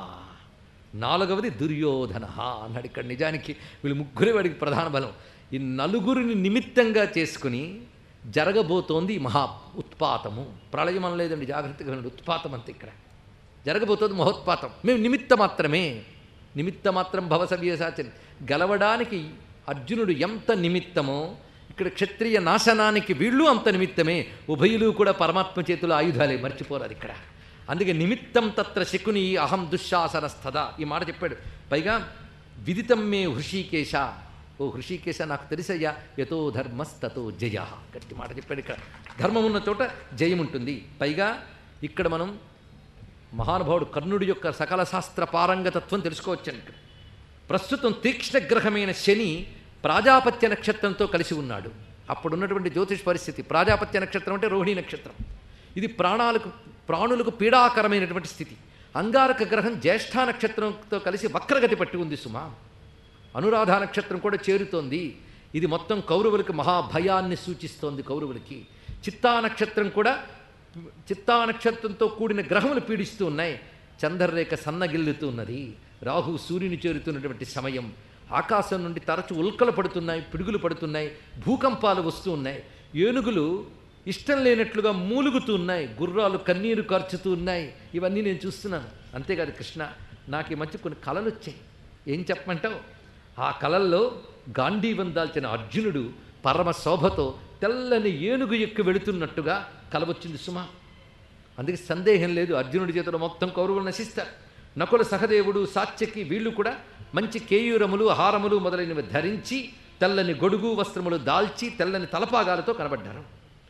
నాలుగవది దుర్యోధన అన్నాడు ఇక్కడ నిజానికి వీళ్ళు ముగ్గురే వాడికి ప్రధాన బలం ఈ నలుగురిని నిమిత్తంగా చేసుకుని జరగబోతోంది ఈ మహా ఉత్పాతము ప్రళయం అనలేదండి జాగ్రత్తగా వినండి ఉత్పాతం అంతే ఇక్కడ జరగబోతోంది మహోత్పాతం మేము నిమిత్త మాత్రమే నిమిత్త మాత్రం భవసవ్యసాచరి గెలవడానికి అర్జునుడు ఎంత నిమిత్తమో ఇక్కడ క్షత్రియ నాశనానికి వీళ్ళు అంత నిమిత్తమే ఉభయులు కూడా పరమాత్మ చేతుల ఆయుధాలే మర్చిపోరారు ఇక్కడ అందుకే నిమిత్తం తత్ర శకుని అహం దుశ్శాసనస్థద ఈ మాట చెప్పాడు పైగా విదితం మే హృషికేశ ఓ హృషికేశ నాకు తెలుసయ్యా యతో ధర్మస్తతో జయ గట్టి మాట చెప్పాడు ఇక్కడ ధర్మం ఉన్న చోట జయం ఉంటుంది పైగా ఇక్కడ మనం మహానుభావుడు కర్ణుడి యొక్క సకల శాస్త్ర పారంగతత్వం తెలుసుకోవచ్చండి ఇక్కడ ప్రస్తుతం తీక్ష్ణగ్రహమైన శని ప్రాజాపత్య నక్షత్రంతో కలిసి ఉన్నాడు అప్పుడున్నటువంటి జ్యోతిష్ పరిస్థితి ప్రాజాపత్య నక్షత్రం అంటే రోహిణి నక్షత్రం ఇది ప్రాణాలకు ప్రాణులకు పీడాకరమైనటువంటి స్థితి అంగారక గ్రహం జ్యేష్ఠ నక్షత్రంతో కలిసి వక్రగతి పట్టి ఉంది సుమా అనురాధ నక్షత్రం కూడా చేరుతోంది ఇది మొత్తం కౌరవులకి మహాభయాన్ని సూచిస్తోంది కౌరవులకి చిత్తా నక్షత్రం కూడా చిత్తా నక్షత్రంతో కూడిన గ్రహములు పీడిస్తూ ఉన్నాయి చంద్రరేఖ సన్నగిల్లుతూ ఉన్నది రాహు సూర్యుని చేరుతున్నటువంటి సమయం ఆకాశం నుండి తరచు ఉల్కలు పడుతున్నాయి పిడుగులు పడుతున్నాయి భూకంపాలు వస్తూ ఉన్నాయి ఏనుగులు ఇష్టం లేనట్లుగా మూలుగుతూ ఉన్నాయి గుర్రాలు కన్నీరు కార్చుతూ ఉన్నాయి ఇవన్నీ నేను చూస్తున్నాను అంతేకాదు కృష్ణ నాకు ఈ మధ్య కొన్ని కళలు వచ్చాయి ఏం చెప్పమంటావు ఆ కళల్లో గాంధీవం దాల్చిన అర్జునుడు పరమ శోభతో తెల్లని ఏనుగు ఎక్కి వెళుతున్నట్టుగా కల వచ్చింది సుమా అందుకే సందేహం లేదు అర్జునుడి చేతిలో మొత్తం కౌరవులు నశిస్తారు నకుల సహదేవుడు సాత్యకి వీళ్ళు కూడా మంచి కేయూరములు హారములు మొదలైనవి ధరించి తెల్లని గొడుగు వస్త్రములు దాల్చి తెల్లని తలపాగాలతో కనబడ్డారు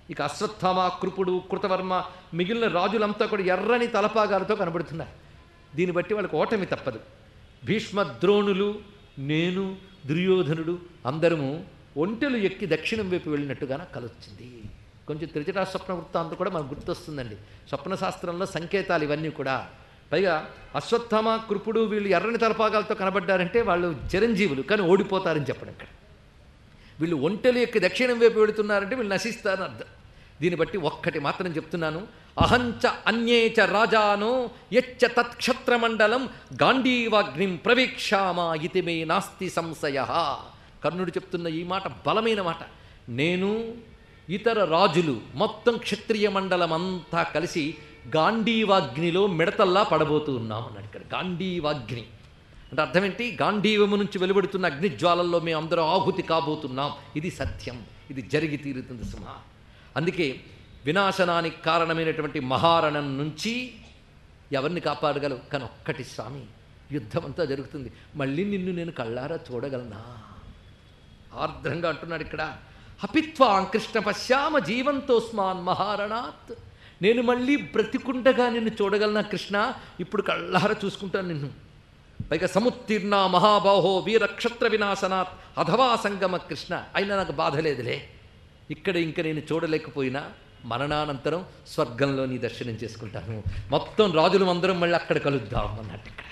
ఇక అశ్వత్థామ కృపుడు కృతవర్మ మిగిలిన రాజులంతా కూడా ఎర్రని తలపాగాలతో కనబడుతున్నారు దీన్ని బట్టి వాళ్ళకి ఓటమి తప్పదు భీష్మ ద్రోణులు నేను దుర్యోధనుడు అందరము ఒంటెలు ఎక్కి దక్షిణం వైపు వెళ్ళినట్టుగా నాకు కలొచ్చింది కొంచెం త్రిజటా స్వప్న వృత్తాంతం కూడా మనకు గుర్తొస్తుందండి స్వప్న శాస్త్రంలో సంకేతాలు ఇవన్నీ కూడా పైగా అశ్వత్థామ కృపుడు వీళ్ళు ఎర్రని తలపాగాలతో కనబడ్డారంటే వాళ్ళు చిరంజీవులు కానీ ఓడిపోతారని చెప్పడం ఇక్కడ వీళ్ళు ఒంటెలు ఎక్కి దక్షిణం వైపు వెళుతున్నారంటే వీళ్ళు నశిస్తారని అర్థం దీన్ని బట్టి ఒక్కటి మాత్రం చెప్తున్నాను అహంచ అన్యేచ రాజానో యచ్చ తత్క్షత్రమండలం గాంధీవాగ్నిం ప్రవీక్షామా ఇతి మే నాస్తి సంశయ కర్ణుడు చెప్తున్న ఈ మాట బలమైన మాట నేను ఇతర రాజులు మొత్తం క్షత్రియ మండలం అంతా కలిసి గాంధీవాగ్నిలో మిడతల్లా పడబోతూ ఉన్నాం అన్నాడు ఇక్కడ గాంధీవాగ్ని అంటే అర్థం ఏంటి గాంధీవము నుంచి వెలువడుతున్న అగ్నిజ్వాలల్లో మేము అందరూ ఆహుతి కాబోతున్నాం ఇది సత్యం ఇది జరిగి తీరుతుంది సుమ అందుకే వినాశనానికి కారణమైనటువంటి మహారణం నుంచి ఎవరిని కాపాడగలవు కానీ ఒక్కటి స్వామి యుద్ధం అంతా జరుగుతుంది మళ్ళీ నిన్ను నేను కళ్ళారా చూడగలనా ఆర్ద్రంగా అంటున్నాడు ఇక్కడ హపిత్వాం కృష్ణ పశ్యామ జీవంతోస్మాన్ మహారణాత్ నేను మళ్ళీ బ్రతికుండగా నిన్ను చూడగలనా కృష్ణ ఇప్పుడు కళ్ళారా చూసుకుంటాను నిన్ను పైగా సముత్తీర్ణ మహాబాహో వీరక్షత్ర వినాశనాత్ అథవా సంగమ కృష్ణ అయినా నాకు బాధ లేదులే ఇక్కడ ఇంకా నేను చూడలేకపోయినా మరణానంతరం స్వర్గంలో నీ దర్శనం చేసుకుంటాను మొత్తం రాజులు అందరం మళ్ళీ అక్కడ కలుద్దాం అన్నట్టు ఇక్కడ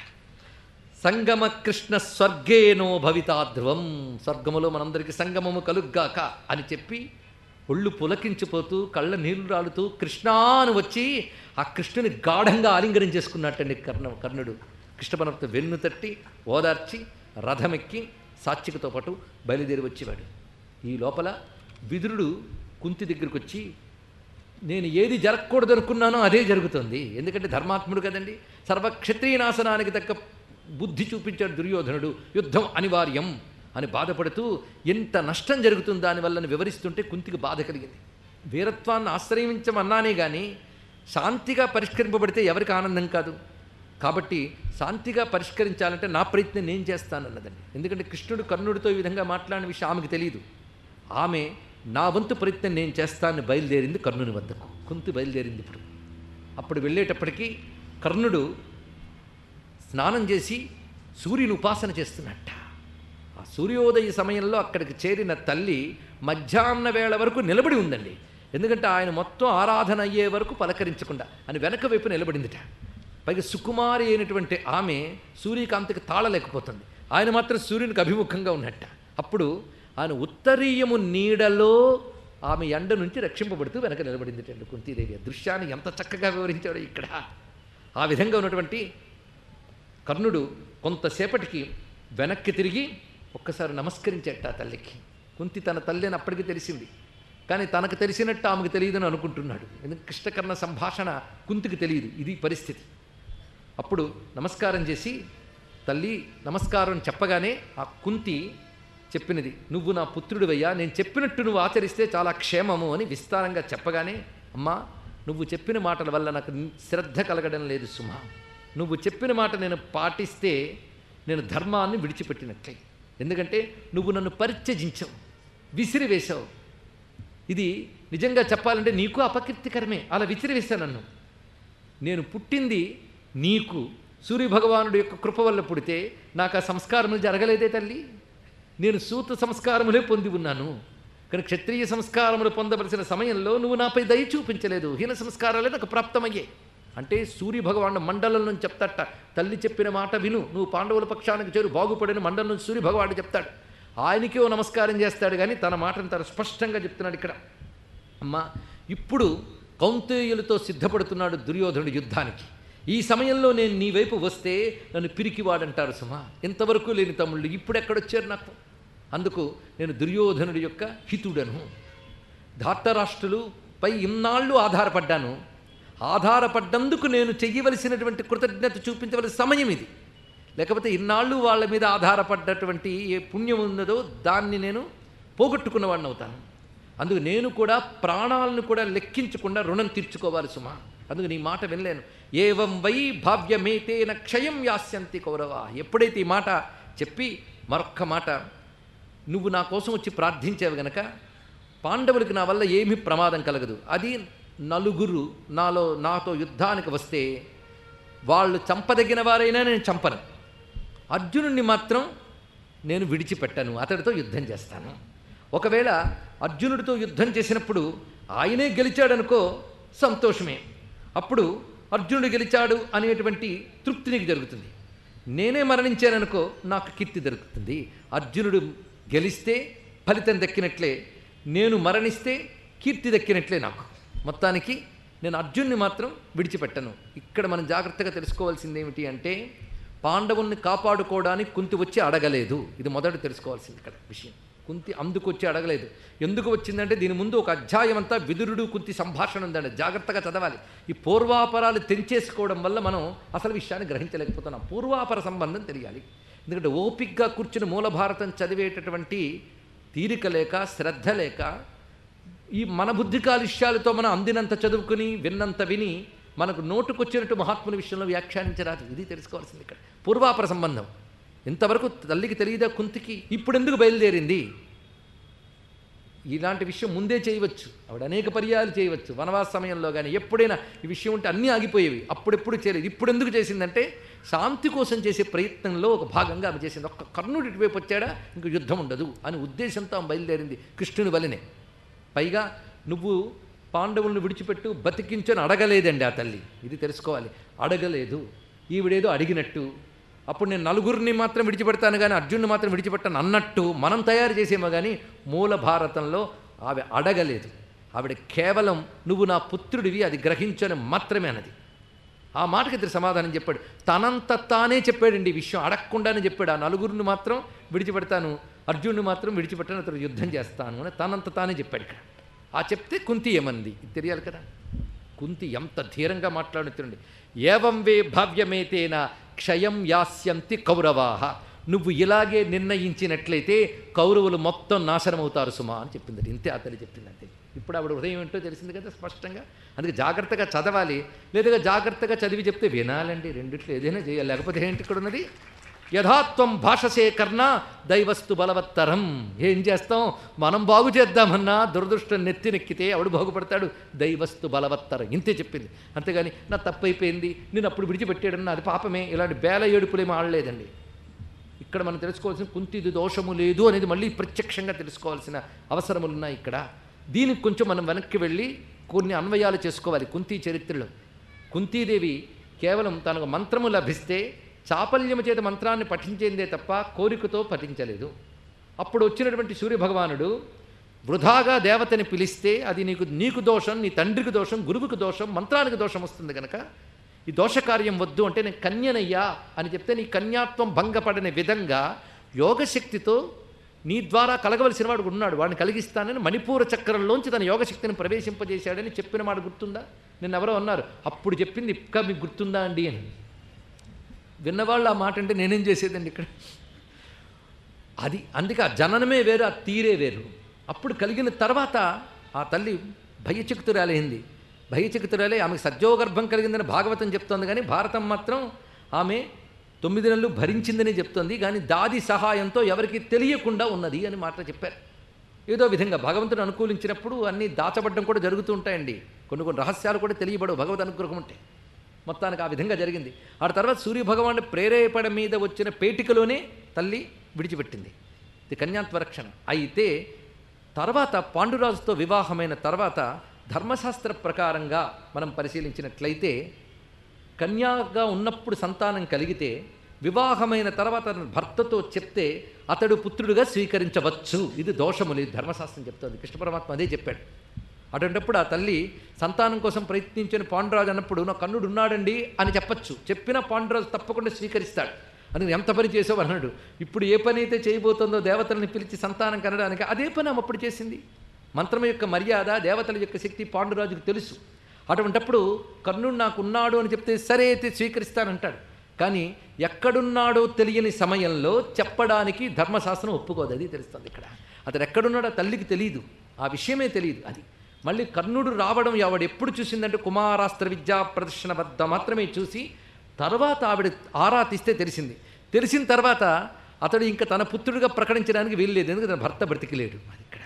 సంగమ కృష్ణ స్వర్గేనో భవితా ధ్రువం స్వర్గములో మనందరికీ సంగమము కలుగ్గాక అని చెప్పి ఒళ్ళు పులకించిపోతూ కళ్ళ నీళ్లు రాలుతూ కృష్ణాను వచ్చి ఆ కృష్ణుని గాఢంగా ఆలింగనం చేసుకున్నట్టండి కర్ణ కర్ణుడు కృష్ణపనతో వెన్ను తట్టి ఓదార్చి రథమెక్కి సాత్వికతో పాటు బయలుదేరి వచ్చేవాడు ఈ లోపల విదురుడు కుంతి దగ్గరికి వచ్చి నేను ఏది జరగకూడదు అనుకున్నానో అదే జరుగుతుంది ఎందుకంటే ధర్మాత్ముడు కదండి సర్వక్షత్రియ నాశనానికి తగ్గ బుద్ధి చూపించాడు దుర్యోధనుడు యుద్ధం అనివార్యం అని బాధపడుతూ ఎంత నష్టం జరుగుతుంది దానివల్లని వివరిస్తుంటే కుంతికి బాధ కలిగింది వీరత్వాన్ని ఆశ్రయించమన్నానే కానీ శాంతిగా పరిష్కరింపబడితే ఎవరికి ఆనందం కాదు కాబట్టి శాంతిగా పరిష్కరించాలంటే నా ప్రయత్నం నేను చేస్తానన్నదండి ఎందుకంటే కృష్ణుడు కర్ణుడితో ఈ విధంగా మాట్లాడిన విషయం ఆమెకు తెలియదు ఆమె నా వంతు ప్రయత్నం నేను చేస్తానని బయలుదేరింది కర్ణుని వద్దకు కుంతి బయలుదేరింది ఇప్పుడు అప్పుడు వెళ్ళేటప్పటికీ కర్ణుడు స్నానం చేసి సూర్యుని ఉపాసన చేస్తున్నట్ట ఆ సూర్యోదయ సమయంలో అక్కడికి చేరిన తల్లి మధ్యాహ్న వేళ వరకు నిలబడి ఉందండి ఎందుకంటే ఆయన మొత్తం ఆరాధన అయ్యే వరకు పలకరించకుండా అని వెనక వైపు నిలబడిందిట పైగా సుకుమారి అయినటువంటి ఆమె సూర్యకాంతికి తాళలేకపోతుంది ఆయన మాత్రం సూర్యునికి అభిముఖంగా ఉన్నట్ట అప్పుడు ఆయన ఉత్తరీయము నీడలో ఆమె ఎండ నుంచి రక్షింపబడుతూ వెనక నిలబడింది కుంతీదేవి ఆ దృశ్యాన్ని ఎంత చక్కగా వివరించాడో ఇక్కడ ఆ విధంగా ఉన్నటువంటి కర్ణుడు కొంతసేపటికి వెనక్కి తిరిగి ఒక్కసారి నమస్కరించేట ఆ తల్లికి కుంతి తన తల్లి అని అప్పటికి తెలిసింది కానీ తనకు తెలిసినట్టు ఆమెకు తెలియదని అనుకుంటున్నాడు ఎందుకంటే కృష్ణకర్ణ సంభాషణ కుంతికి తెలియదు ఇది పరిస్థితి అప్పుడు నమస్కారం చేసి తల్లి నమస్కారం చెప్పగానే ఆ కుంతి చెప్పినది నువ్వు నా పుత్రుడివయ్యా నేను చెప్పినట్టు నువ్వు ఆచరిస్తే చాలా క్షేమము అని విస్తారంగా చెప్పగానే అమ్మా నువ్వు చెప్పిన మాటల వల్ల నాకు శ్రద్ధ కలగడం లేదు సుమా నువ్వు చెప్పిన మాట నేను పాటిస్తే నేను ధర్మాన్ని విడిచిపెట్టినట్లే ఎందుకంటే నువ్వు నన్ను పరిత్యజించావు విసిరివేశావు ఇది నిజంగా చెప్పాలంటే నీకు అపకీర్తికరమే అలా విసిరివేశాను నన్ను నేను పుట్టింది నీకు సూర్యభగవానుడి యొక్క కృప వల్ల పుడితే నాకు ఆ సంస్కారములు జరగలేదే తల్లి నేను సూత సంస్కారములే పొంది ఉన్నాను కానీ క్షత్రియ సంస్కారములు పొందవలసిన సమయంలో నువ్వు నాపై దయ చూపించలేదు హీన సంస్కారాలే నాకు ప్రాప్తమయ్యాయి అంటే సూర్యభగవాను మండలం నుంచి చెప్తాట తల్లి చెప్పిన మాట విను నువ్వు పాండవుల పక్షానికి చేరు బాగుపడిన మండలం నుంచి సూర్యభగవానుడు చెప్తాడు ఆయనకే ఓ నమస్కారం చేస్తాడు కానీ తన మాటను తన స్పష్టంగా చెప్తున్నాడు ఇక్కడ అమ్మా ఇప్పుడు కౌంతేయులతో సిద్ధపడుతున్నాడు దుర్యోధనుడు యుద్ధానికి ఈ సమయంలో నేను నీ వైపు వస్తే నన్ను పిరికివాడంటారు సుమా ఇంతవరకు లేని తమ్ముళ్ళు ఇప్పుడు ఎక్కడొచ్చారు నాకు అందుకు నేను దుర్యోధనుడి యొక్క హితుడను ధార్తరాష్ట్రులు పై ఇన్నాళ్ళు ఆధారపడ్డాను ఆధారపడ్డందుకు నేను చెయ్యవలసినటువంటి కృతజ్ఞత చూపించవలసిన సమయం ఇది లేకపోతే ఇన్నాళ్ళు వాళ్ళ మీద ఆధారపడ్డటువంటి ఏ పుణ్యం ఉన్నదో దాన్ని నేను పోగొట్టుకున్నవాడిని అవుతాను అందుకు నేను కూడా ప్రాణాలను కూడా లెక్కించకుండా రుణం తీర్చుకోవాలి సుమా అందుకు నీ మాట వినలేను ఏవం వై భావ్యమేతేన క్షయం యాస్యంతి కౌరవ ఎప్పుడైతే ఈ మాట చెప్పి మరొక్క మాట నువ్వు నా కోసం వచ్చి ప్రార్థించావు గనక పాండవులకి నా వల్ల ఏమీ ప్రమాదం కలగదు అది నలుగురు నాలో నాతో యుద్ధానికి వస్తే వాళ్ళు చంపదగిన వారైనా నేను చంపను అర్జునుడిని మాత్రం నేను విడిచిపెట్టను అతడితో యుద్ధం చేస్తాను ఒకవేళ అర్జునుడితో యుద్ధం చేసినప్పుడు ఆయనే గెలిచాడనుకో సంతోషమే అప్పుడు అర్జునుడు గెలిచాడు అనేటువంటి తృప్తి నీకు జరుగుతుంది నేనే మరణించాననుకో నాకు కీర్తి దొరుకుతుంది అర్జునుడు గెలిస్తే ఫలితం దక్కినట్లే నేను మరణిస్తే కీర్తి దక్కినట్లే నాకు మొత్తానికి నేను అర్జున్ని మాత్రం విడిచిపెట్టను ఇక్కడ మనం జాగ్రత్తగా తెలుసుకోవాల్సింది ఏమిటి అంటే పాండవుల్ని కాపాడుకోవడానికి కుంతి వచ్చి అడగలేదు ఇది మొదట తెలుసుకోవాల్సింది ఇక్కడ విషయం కుంతి అందుకు వచ్చి అడగలేదు ఎందుకు వచ్చిందంటే దీని ముందు ఒక అధ్యాయం అంతా విదురుడు కుంతి సంభాషణ ఉందండి జాగ్రత్తగా చదవాలి ఈ పూర్వాపరాలు తెంచేసుకోవడం వల్ల మనం అసలు విషయాన్ని గ్రహించలేకపోతున్నాం పూర్వాపర సంబంధం తెలియాలి ఎందుకంటే ఓపిక్గా కూర్చుని మూల భారతం చదివేటటువంటి తీరిక లేక శ్రద్ధ లేక ఈ మన బుద్ధి కాలుష్యాలతో మనం అందినంత చదువుకుని విన్నంత విని మనకు నోటుకొచ్చినట్టు మహాత్ముల విషయంలో వ్యాఖ్యానించరాదు ఇది తెలుసుకోవాల్సింది ఇక్కడ పూర్వాపర సంబంధం ఇంతవరకు తల్లికి తెలియదా కుంతికి ఇప్పుడు ఎందుకు బయలుదేరింది ఇలాంటి విషయం ముందే చేయవచ్చు ఆవిడ అనేక పర్యాలు చేయవచ్చు వనవాస సమయంలో కానీ ఎప్పుడైనా ఈ విషయం ఉంటే అన్నీ ఆగిపోయేవి అప్పుడెప్పుడు చేయలేదు ఇప్పుడు ఎందుకు చేసిందంటే శాంతి కోసం చేసే ప్రయత్నంలో ఒక భాగంగా ఆమె చేసింది ఒక్క కర్ణుడి ఇటువైపు వచ్చాడా ఇంక యుద్ధం ఉండదు అని ఉద్దేశంతో ఆమె బయలుదేరింది కృష్ణుని వలనే పైగా నువ్వు పాండవులను విడిచిపెట్టు బతికించని అడగలేదండి ఆ తల్లి ఇది తెలుసుకోవాలి అడగలేదు ఈవిడేదో అడిగినట్టు అప్పుడు నేను నలుగురిని మాత్రం విడిచిపెడతాను కానీ అర్జున్ని మాత్రం విడిచిపెట్టాను అన్నట్టు మనం తయారు చేసేమో కానీ మూల భారతంలో ఆవిడ అడగలేదు ఆవిడ కేవలం నువ్వు నా పుత్రుడివి అది గ్రహించని మాత్రమే అన్నది ఆ మాటకి ఇద్దరు సమాధానం చెప్పాడు తనంత తానే చెప్పాడండి ఈ విషయం అడగకుండానే చెప్పాడు ఆ నలుగురిని మాత్రం విడిచిపెడతాను అర్జునుడిని మాత్రం విడిచిపెట్టాను అతను యుద్ధం చేస్తాను అని తనంత తానే చెప్పాడు ఇక్కడ ఆ చెప్తే కుంతి ఏమంది ఇది తెలియాలి కదా కుంతి ఎంత ధీరంగా మాట్లాడుతుంది ఏవం వే భవ్యమేతేన క్షయం యాస్యంతి కౌరవాహ నువ్వు ఇలాగే నిర్ణయించినట్లయితే కౌరవులు మొత్తం నాశనం అవుతారు సుమా అని చెప్పింది ఇంతే ఆ తల్లి చెప్పింది అంతే ఇప్పుడు ఆవిడ హృదయం ఏంటో తెలిసింది కదా స్పష్టంగా అందుకే జాగ్రత్తగా చదవాలి లేదా జాగ్రత్తగా చదివి చెప్తే వినాలండి రెండిట్లో ఏదైనా చేయాలి లేకపోతే ఏంటి ఇక్కడ ఉన్నది యథాత్వం భాషసే కర్ణ దైవస్తు బలవత్తరం ఏం చేస్తాం మనం బాగు చేద్దామన్నా దురదృష్టం నెత్తినెక్కితే ఎవడు బాగుపడతాడు దైవస్తు బలవత్తరం ఇంతే చెప్పింది అంతేగాని నా తప్పైపోయింది నేను అప్పుడు విడిచిపెట్టాడన్నా అది పాపమే ఇలాంటి బేల ఏడుపులేమో ఆడలేదండి ఇక్కడ మనం తెలుసుకోవాల్సిన కుంతిది దోషము లేదు అనేది మళ్ళీ ప్రత్యక్షంగా తెలుసుకోవాల్సిన అవసరములు ఉన్నాయి ఇక్కడ దీనికి కొంచెం మనం వెనక్కి వెళ్ళి కొన్ని అన్వయాలు చేసుకోవాలి కుంతి చరిత్రలో కుంతీదేవి కేవలం తనకు మంత్రము లభిస్తే చాపల్యము చేత మంత్రాన్ని పఠించేందే తప్ప కోరికతో పఠించలేదు అప్పుడు వచ్చినటువంటి సూర్యభగవానుడు వృధాగా దేవతని పిలిస్తే అది నీకు నీకు దోషం నీ తండ్రికి దోషం గురువుకు దోషం మంత్రానికి దోషం వస్తుంది కనుక ఈ దోషకార్యం వద్దు అంటే నేను కన్యనయ్యా అని చెప్తే నీ కన్యాత్వం భంగపడని విధంగా యోగశక్తితో నీ ద్వారా కలగవలసిన వాడు ఉన్నాడు వాడిని కలిగిస్తానని మణిపూర చక్రంలోంచి తన యోగశక్తిని ప్రవేశింపజేశాడని చెప్పిన మాట గుర్తుందా నిన్న ఎవరో అన్నారు అప్పుడు చెప్పింది ఇంకా మీకు గుర్తుందా అండి అని విన్నవాళ్ళు ఆ మాట అంటే నేనేం చేసేదండి ఇక్కడ అది అందుకే ఆ జననమే వేరు ఆ తీరే వేరు అప్పుడు కలిగిన తర్వాత ఆ తల్లి భయచకితురాలైంది భయచకితురాలే ఆమెకు సజ్జోగర్భం కలిగిందని భాగవతం చెప్తోంది కానీ భారతం మాత్రం ఆమె తొమ్మిది నెలలు భరించిందని చెప్తోంది కానీ దాది సహాయంతో ఎవరికి తెలియకుండా ఉన్నది అని మాట చెప్పారు ఏదో విధంగా భగవంతుడు అనుకూలించినప్పుడు అన్నీ దాచబడ్డం కూడా జరుగుతూ ఉంటాయండి కొన్ని కొన్ని రహస్యాలు కూడా తెలియబడవు భగవద్ అనుగ్రహం ఉంటే మొత్తానికి ఆ విధంగా జరిగింది ఆ తర్వాత సూర్యభగవాను ప్రేరేపణ మీద వచ్చిన పేటికలోనే తల్లి విడిచిపెట్టింది ఇది కన్యాత్వరక్షణ అయితే తర్వాత పాండురాజుతో వివాహమైన తర్వాత ధర్మశాస్త్ర ప్రకారంగా మనం పరిశీలించినట్లయితే కన్యాగా ఉన్నప్పుడు సంతానం కలిగితే వివాహమైన తర్వాత తన భర్తతో చెప్తే అతడు పుత్రుడుగా స్వీకరించవచ్చు ఇది దోషము లేదు ధర్మశాస్త్రం చెప్తోంది కృష్ణ పరమాత్మ అదే చెప్పాడు అటువంటిప్పుడు ఆ తల్లి సంతానం కోసం ప్రయత్నించిన పాండురాజు అన్నప్పుడు నా కన్నుడు ఉన్నాడండి అని చెప్పచ్చు చెప్పిన పాండురాజు తప్పకుండా స్వీకరిస్తాడు అని ఎంత పని చేసావు అన్నాడు ఇప్పుడు ఏ పని అయితే చేయబోతుందో దేవతల్ని పిలిచి సంతానం కనడానికి అదే పని ఆమె అప్పుడు చేసింది మంత్రం యొక్క మర్యాద దేవతల యొక్క శక్తి పాండురాజుకు తెలుసు అటువంటప్పుడు కర్ణుడు నాకు ఉన్నాడు అని చెప్తే సరే అయితే స్వీకరిస్తానంటాడు కానీ ఎక్కడున్నాడో తెలియని సమయంలో చెప్పడానికి ధర్మశాస్త్రం ఒప్పుకోదు అది తెలుస్తుంది ఇక్కడ అతడు ఎక్కడున్నాడో తల్లికి తెలియదు ఆ విషయమే తెలియదు అది మళ్ళీ కర్ణుడు రావడం ఆవిడ ఎప్పుడు చూసిందంటే కుమారాస్త్ర విద్యా ప్రదర్శన వద్ద మాత్రమే చూసి తర్వాత ఆవిడ ఆరా తీస్తే తెలిసింది తెలిసిన తర్వాత అతడు ఇంకా తన పుత్రుడిగా ప్రకటించడానికి వీల్లేదు ఎందుకంటే తన భర్త బ్రతికిలేడు అది ఇక్కడ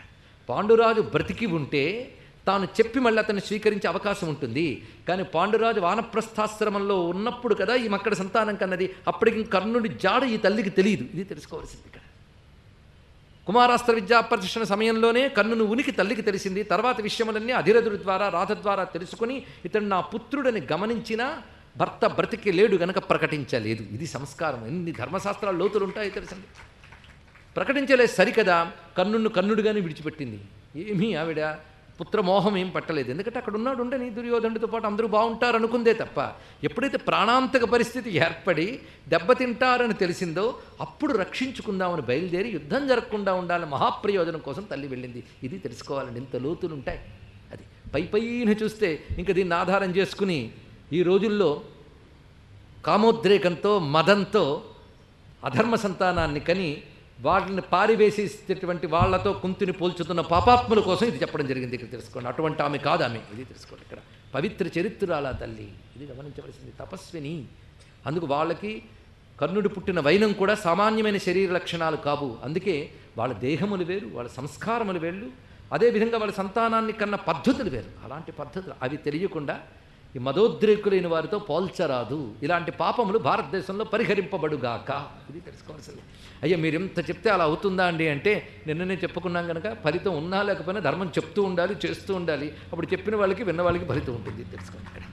పాండురాజు బ్రతికి ఉంటే తాను చెప్పి మళ్ళీ అతన్ని స్వీకరించే అవకాశం ఉంటుంది కానీ పాండురాజు వానప్రస్థాశ్రమంలో ఉన్నప్పుడు కదా ఈ మక్కడ సంతానం కన్నది అప్పటికి కర్ణుడి జాడ ఈ తల్లికి తెలియదు ఇది తెలుసుకోవాల్సింది ఇక్కడ కుమారాస్త్ర విద్యా ప్రదర్శన సమయంలోనే కన్నును ఉనికి తల్లికి తెలిసింది తర్వాత విషయములన్నీ అధిరథుడి ద్వారా రాధ ద్వారా తెలుసుకుని ఇతడు నా పుత్రుడని గమనించినా భర్త బ్రతికి లేడు గనక ప్రకటించలేదు ఇది సంస్కారం ఎన్ని ధర్మశాస్త్రాలు లోతులు ఉంటాయో తెలుసండి ప్రకటించలేదు సరికదా కన్నును కన్నుడుగానే విడిచిపెట్టింది ఏమీ ఆవిడ పుత్రమోహం ఏం పట్టలేదు ఎందుకంటే అక్కడ ఉన్నాడు ఉండని దుర్యోధనుడితో పాటు అందరూ బాగుంటారు అనుకుందే తప్ప ఎప్పుడైతే ప్రాణాంతక పరిస్థితి ఏర్పడి దెబ్బతింటారని తెలిసిందో అప్పుడు రక్షించుకుందామని బయలుదేరి యుద్ధం జరగకుండా ఉండాలని మహాప్రయోజనం కోసం తల్లి వెళ్ళింది ఇది తెలుసుకోవాలండి ఇంత లోతులు ఉంటాయి అది పై పైన చూస్తే ఇంకా దీన్ని ఆధారం చేసుకుని ఈ రోజుల్లో కామోద్రేకంతో మదంతో అధర్మ సంతానాన్ని కని వాటిని పారివేసేటటువంటి వాళ్లతో కుంతిని పోల్చుతున్న పాపాత్ముల కోసం ఇది చెప్పడం జరిగింది ఇక్కడ తెలుసుకోండి అటువంటి ఆమె కాదు ఆమె ఇది తెలుసుకోండి ఇక్కడ పవిత్ర చరిత్రాల తల్లి ఇది గమనించవలసింది తపస్విని అందుకు వాళ్ళకి కర్ణుడు పుట్టిన వైనం కూడా సామాన్యమైన శరీర లక్షణాలు కావు అందుకే వాళ్ళ దేహములు వేరు వాళ్ళ సంస్కారములు వేళ్ళు అదేవిధంగా వాళ్ళ సంతానాన్ని కన్న పద్ధతులు వేరు అలాంటి పద్ధతులు అవి తెలియకుండా ఈ మదోద్రేకులైన వారితో పోల్చరాదు ఇలాంటి పాపములు భారతదేశంలో పరిహరింపబడుగాక ఇది తెలుసుకోవాల్సింది అయ్యా మీరు ఎంత చెప్తే అలా అవుతుందా అండి అంటే నిన్ననే చెప్పుకున్నాం కనుక ఫలితం ఉన్నా లేకపోయినా ధర్మం చెప్తూ ఉండాలి చేస్తూ ఉండాలి అప్పుడు చెప్పిన వాళ్ళకి విన్న వాళ్ళకి ఫలితం ఉంటుంది తెలుసుకోండి ఇక్కడ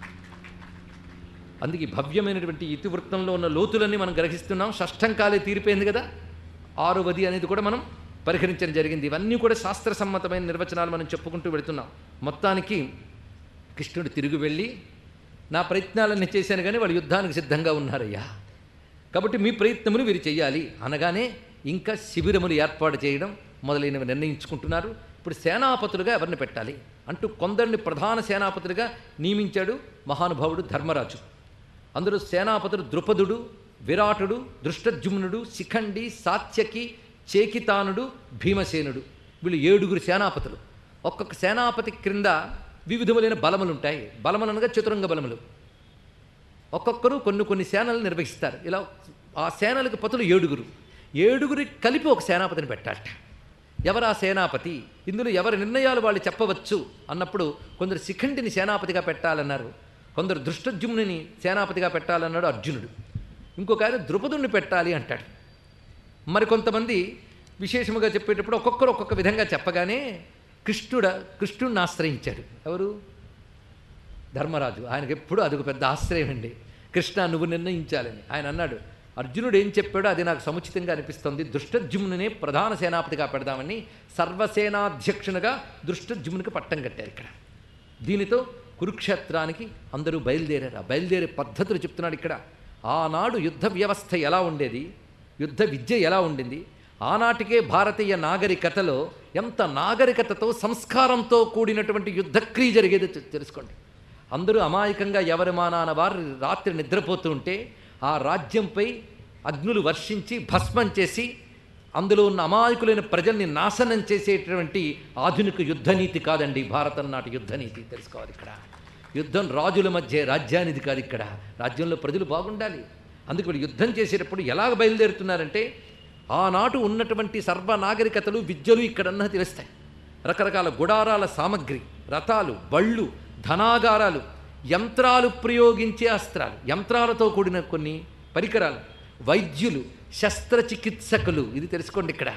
అందుకే ఈ భవ్యమైనటువంటి ఇతివృత్తంలో ఉన్న లోతులన్నీ మనం గ్రహిస్తున్నాం షష్టం కాలే తీరిపోయింది కదా ఆరవది అనేది కూడా మనం పరిహరించడం జరిగింది ఇవన్నీ కూడా శాస్త్రసమ్మతమైన నిర్వచనాలు మనం చెప్పుకుంటూ వెళుతున్నాం మొత్తానికి కృష్ణుడు తిరిగి వెళ్ళి నా ప్రయత్నాలన్నీ చేశాను కానీ వాళ్ళు యుద్ధానికి సిద్ధంగా ఉన్నారయ్యా కాబట్టి మీ ప్రయత్నములు వీరు చేయాలి అనగానే ఇంకా శిబిరములు ఏర్పాటు చేయడం మొదలైనవి నిర్ణయించుకుంటున్నారు ఇప్పుడు సేనాపతులుగా ఎవరిని పెట్టాలి అంటూ కొందరిని ప్రధాన సేనాపతులుగా నియమించాడు మహానుభావుడు ధర్మరాజు అందులో సేనాపతులు ద్రుపదుడు విరాటుడు దృష్టజుమ్నుడు శిఖండి సాత్యకి చేకితానుడు భీమసేనుడు వీళ్ళు ఏడుగురు సేనాపతులు ఒక్కొక్క సేనాపతి క్రింద వివిధములైన బలములు ఉంటాయి బలములు అనగా చతురంగ బలములు ఒక్కొక్కరు కొన్ని కొన్ని సేనలు నిర్వహిస్తారు ఇలా ఆ సేనలకు పతులు ఏడుగురు ఏడుగురి కలిపి ఒక సేనాపతిని పెట్టాలట ఎవరు ఆ సేనాపతి ఇందులో ఎవరి నిర్ణయాలు వాళ్ళు చెప్పవచ్చు అన్నప్పుడు కొందరు శిఖండిని సేనాపతిగా పెట్టాలన్నారు కొందరు దృష్టజుమ్నుని సేనాపతిగా పెట్టాలన్నాడు అర్జునుడు ఇంకొక ఆయన ద్రుపదుణ్ణి పెట్టాలి అంటాడు మరి కొంతమంది విశేషముగా చెప్పేటప్పుడు ఒక్కొక్కరు ఒక్కొక్క విధంగా చెప్పగానే కృష్ణుడ కృష్ణుడిని ఆశ్రయించాడు ఎవరు ధర్మరాజు ఆయనకి ఎప్పుడు అదొక పెద్ద ఆశ్రయం అండి కృష్ణ నువ్వు నిర్ణయించాలని ఆయన అన్నాడు అర్జునుడు ఏం చెప్పాడో అది నాకు సముచితంగా అనిపిస్తుంది దుష్టజుమ్నునే ప్రధాన సేనాపతిగా పెడదామని సర్వసేనాధ్యక్షునిగా దుష్టజుమ్నునికి పట్టం కట్టారు ఇక్కడ దీనితో కురుక్షేత్రానికి అందరూ బయలుదేరారు ఆ బయలుదేరే పద్ధతులు చెప్తున్నాడు ఇక్కడ ఆనాడు యుద్ధ వ్యవస్థ ఎలా ఉండేది యుద్ధ విద్య ఎలా ఉండింది ఆనాటికే భారతీయ నాగరికతలో ఎంత నాగరికతతో సంస్కారంతో కూడినటువంటి యుద్ధక్రియ జరిగేది తె- తెలుసుకోండి అందరూ అమాయకంగా ఎవరి మానాన వారు రాత్రి నిద్రపోతూ ఉంటే ఆ రాజ్యంపై అగ్నులు వర్షించి భస్మం చేసి అందులో ఉన్న అమాయకులైన ప్రజల్ని నాశనం చేసేటువంటి ఆధునిక యుద్ధనీతి కాదండి భారతం నాటి యుద్ధనీతి తెలుసుకోవాలి ఇక్కడ యుద్ధం రాజుల మధ్య రాజ్యానిది కాదు ఇక్కడ రాజ్యంలో ప్రజలు బాగుండాలి అందుకు వీళ్ళు యుద్ధం చేసేటప్పుడు ఎలాగ బయలుదేరుతున్నారంటే ఆనాటు ఉన్నటువంటి సర్వ నాగరికతలు విద్యలు ఇక్కడన్నా తెలుస్తాయి రకరకాల గుడారాల సామగ్రి రథాలు బళ్ళు ధనాగారాలు యంత్రాలు ప్రయోగించే అస్త్రాలు యంత్రాలతో కూడిన కొన్ని పరికరాలు వైద్యులు శస్త్రచికిత్సకులు ఇది తెలుసుకోండి ఇక్కడ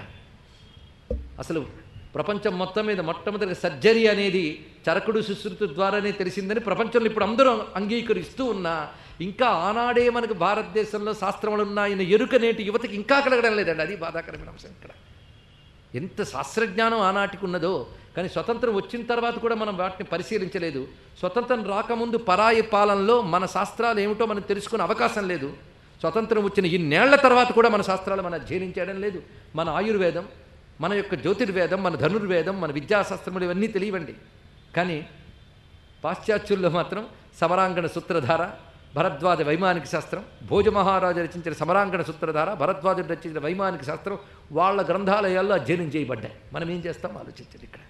అసలు ప్రపంచం మొత్తం మీద మొట్టమొదటి సర్జరీ అనేది చరకుడు సుశ్రుతు ద్వారానే తెలిసిందని ప్రపంచంలో ఇప్పుడు అందరూ అంగీకరిస్తూ ఉన్నా ఇంకా ఆనాడే మనకు భారతదేశంలో శాస్త్రములు ఉన్నాయన్న ఎరుక నేటి యువతకి ఇంకా కలగడం లేదండి అది బాధాకరమైన అంశం ఇక్కడ ఎంత శాస్త్రజ్ఞానం ఆనాటికి ఉన్నదో కానీ స్వతంత్రం వచ్చిన తర్వాత కూడా మనం వాటిని పరిశీలించలేదు స్వతంత్రం రాకముందు పరాయి పాలనలో మన శాస్త్రాలు ఏమిటో మనం తెలుసుకునే అవకాశం లేదు స్వతంత్రం వచ్చిన ఇన్నేళ్ల తర్వాత కూడా మన శాస్త్రాలు మనం అధ్యయనం చేయడం లేదు మన ఆయుర్వేదం మన యొక్క జ్యోతిర్వేదం మన ధనుర్వేదం మన విద్యాశాస్త్రములు ఇవన్నీ తెలియవండి కానీ పాశ్చాత్యుల్లో మాత్రం సమరాంగణ సూత్రధార భరద్వాజ వైమానిక శాస్త్రం భోజమహారాజు రచించిన సమరాంగణ సూత్రధార భరద్వాజుడు రచించిన వైమానిక శాస్త్రం వాళ్ళ గ్రంథాలయాల్లో అధ్యయనం చేయబడ్డాయి మనం ఏం చేస్తాం ఆలోచించండి ఇక్కడ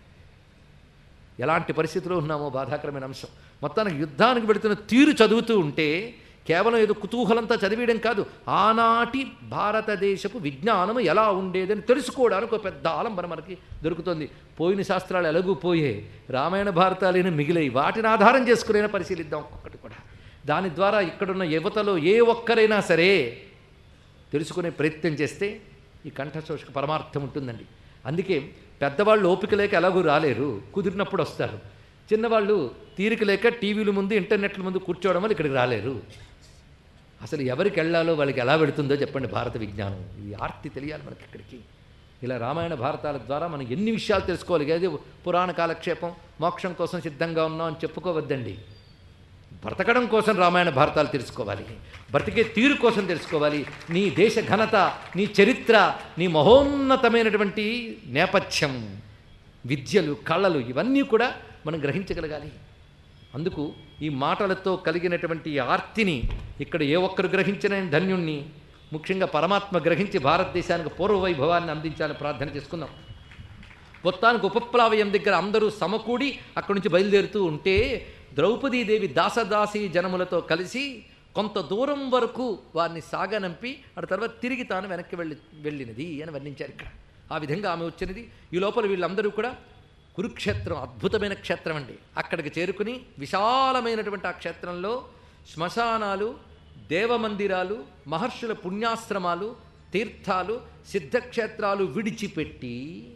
ఎలాంటి పరిస్థితిలో ఉన్నామో బాధాకరమైన అంశం మొత్తానికి యుద్ధానికి పెడుతున్న తీరు చదువుతూ ఉంటే కేవలం ఏదో కుతూహలంతో చదివేయడం కాదు ఆనాటి భారతదేశపు విజ్ఞానం ఎలా ఉండేదని తెలుసుకోవడానికి ఒక పెద్ద ఆలంబన మనకి దొరుకుతుంది పోయిన శాస్త్రాలు ఎలాగూ పోయే రామాయణ భారతాలైన మిగిలాయి వాటిని ఆధారం చేసుకునైనా పరిశీలిద్దాం ఒక్కొక్కటి కూడా దాని ద్వారా ఇక్కడున్న యువతలో ఏ ఒక్కరైనా సరే తెలుసుకునే ప్రయత్నం చేస్తే ఈ కంఠశోషక పరమార్థం ఉంటుందండి అందుకే పెద్దవాళ్ళు ఓపిక లేక ఎలాగూ రాలేరు కుదిరినప్పుడు వస్తారు చిన్నవాళ్ళు తీరిక లేక టీవీల ముందు ఇంటర్నెట్ల ముందు కూర్చోవడం వల్ల ఇక్కడికి రాలేరు అసలు ఎవరికి వెళ్ళాలో వాళ్ళకి ఎలా వెళుతుందో చెప్పండి భారత విజ్ఞానం ఈ ఆర్తి తెలియాలి మనకి ఇక్కడికి ఇలా రామాయణ భారతాల ద్వారా మనం ఎన్ని విషయాలు తెలుసుకోవాలి ఏది పురాణ కాలక్షేపం మోక్షం కోసం సిద్ధంగా ఉన్నాం అని చెప్పుకోవద్దండి బ్రతకడం కోసం రామాయణ భారతాలు తెలుసుకోవాలి బ్రతికే తీరు కోసం తెలుసుకోవాలి నీ దేశ ఘనత నీ చరిత్ర నీ మహోన్నతమైనటువంటి నేపథ్యం విద్యలు కళలు ఇవన్నీ కూడా మనం గ్రహించగలగాలి అందుకు ఈ మాటలతో కలిగినటువంటి ఈ ఆర్తిని ఇక్కడ ఏ ఒక్కరు గ్రహించిన నేను ధన్యుణ్ణి ముఖ్యంగా పరమాత్మ గ్రహించి భారతదేశానికి పూర్వ వైభవాన్ని అందించాలని ప్రార్థన చేసుకుందాం మొత్తానికి ఉపప్లావయం దగ్గర అందరూ సమకూడి అక్కడి నుంచి బయలుదేరుతూ ఉంటే ద్రౌపదీదేవి దాసదాసి జనములతో కలిసి కొంత దూరం వరకు వారిని సాగనంపి ఆ తర్వాత తిరిగి తాను వెనక్కి వెళ్ళి వెళ్ళినది అని వర్ణించారు ఇక్కడ ఆ విధంగా ఆమె వచ్చినది ఈ లోపల వీళ్ళందరూ కూడా కురుక్షేత్రం అద్భుతమైన క్షేత్రం అండి అక్కడికి చేరుకుని విశాలమైనటువంటి ఆ క్షేత్రంలో శ్మశానాలు దేవమందిరాలు మహర్షుల పుణ్యాశ్రమాలు తీర్థాలు సిద్ధక్షేత్రాలు విడిచిపెట్టి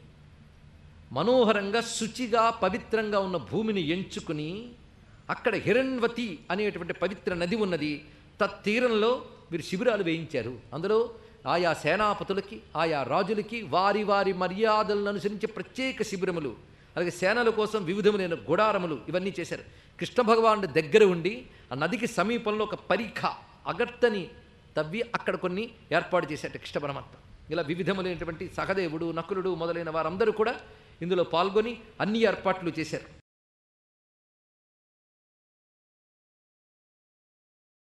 మనోహరంగా శుచిగా పవిత్రంగా ఉన్న భూమిని ఎంచుకుని అక్కడ హిరణ్వతి అనేటువంటి పవిత్ర నది ఉన్నది తత్తీరంలో వీరు శిబిరాలు వేయించారు అందులో ఆయా సేనాపతులకి ఆయా రాజులకి వారి వారి మర్యాదలను అనుసరించి ప్రత్యేక శిబిరములు అలాగే సేనల కోసం వివిధములైన గుడారములు ఇవన్నీ చేశారు కృష్ణ భగవానుడి దగ్గర ఉండి ఆ నదికి సమీపంలో ఒక పరిఖ అగర్తని తవ్వి అక్కడ కొన్ని ఏర్పాటు చేశారు కృష్ణ పరమాత్మ ఇలా వివిధములైనటువంటి సహదేవుడు నకులుడు మొదలైన వారందరూ కూడా ఇందులో పాల్గొని అన్ని ఏర్పాట్లు చేశారు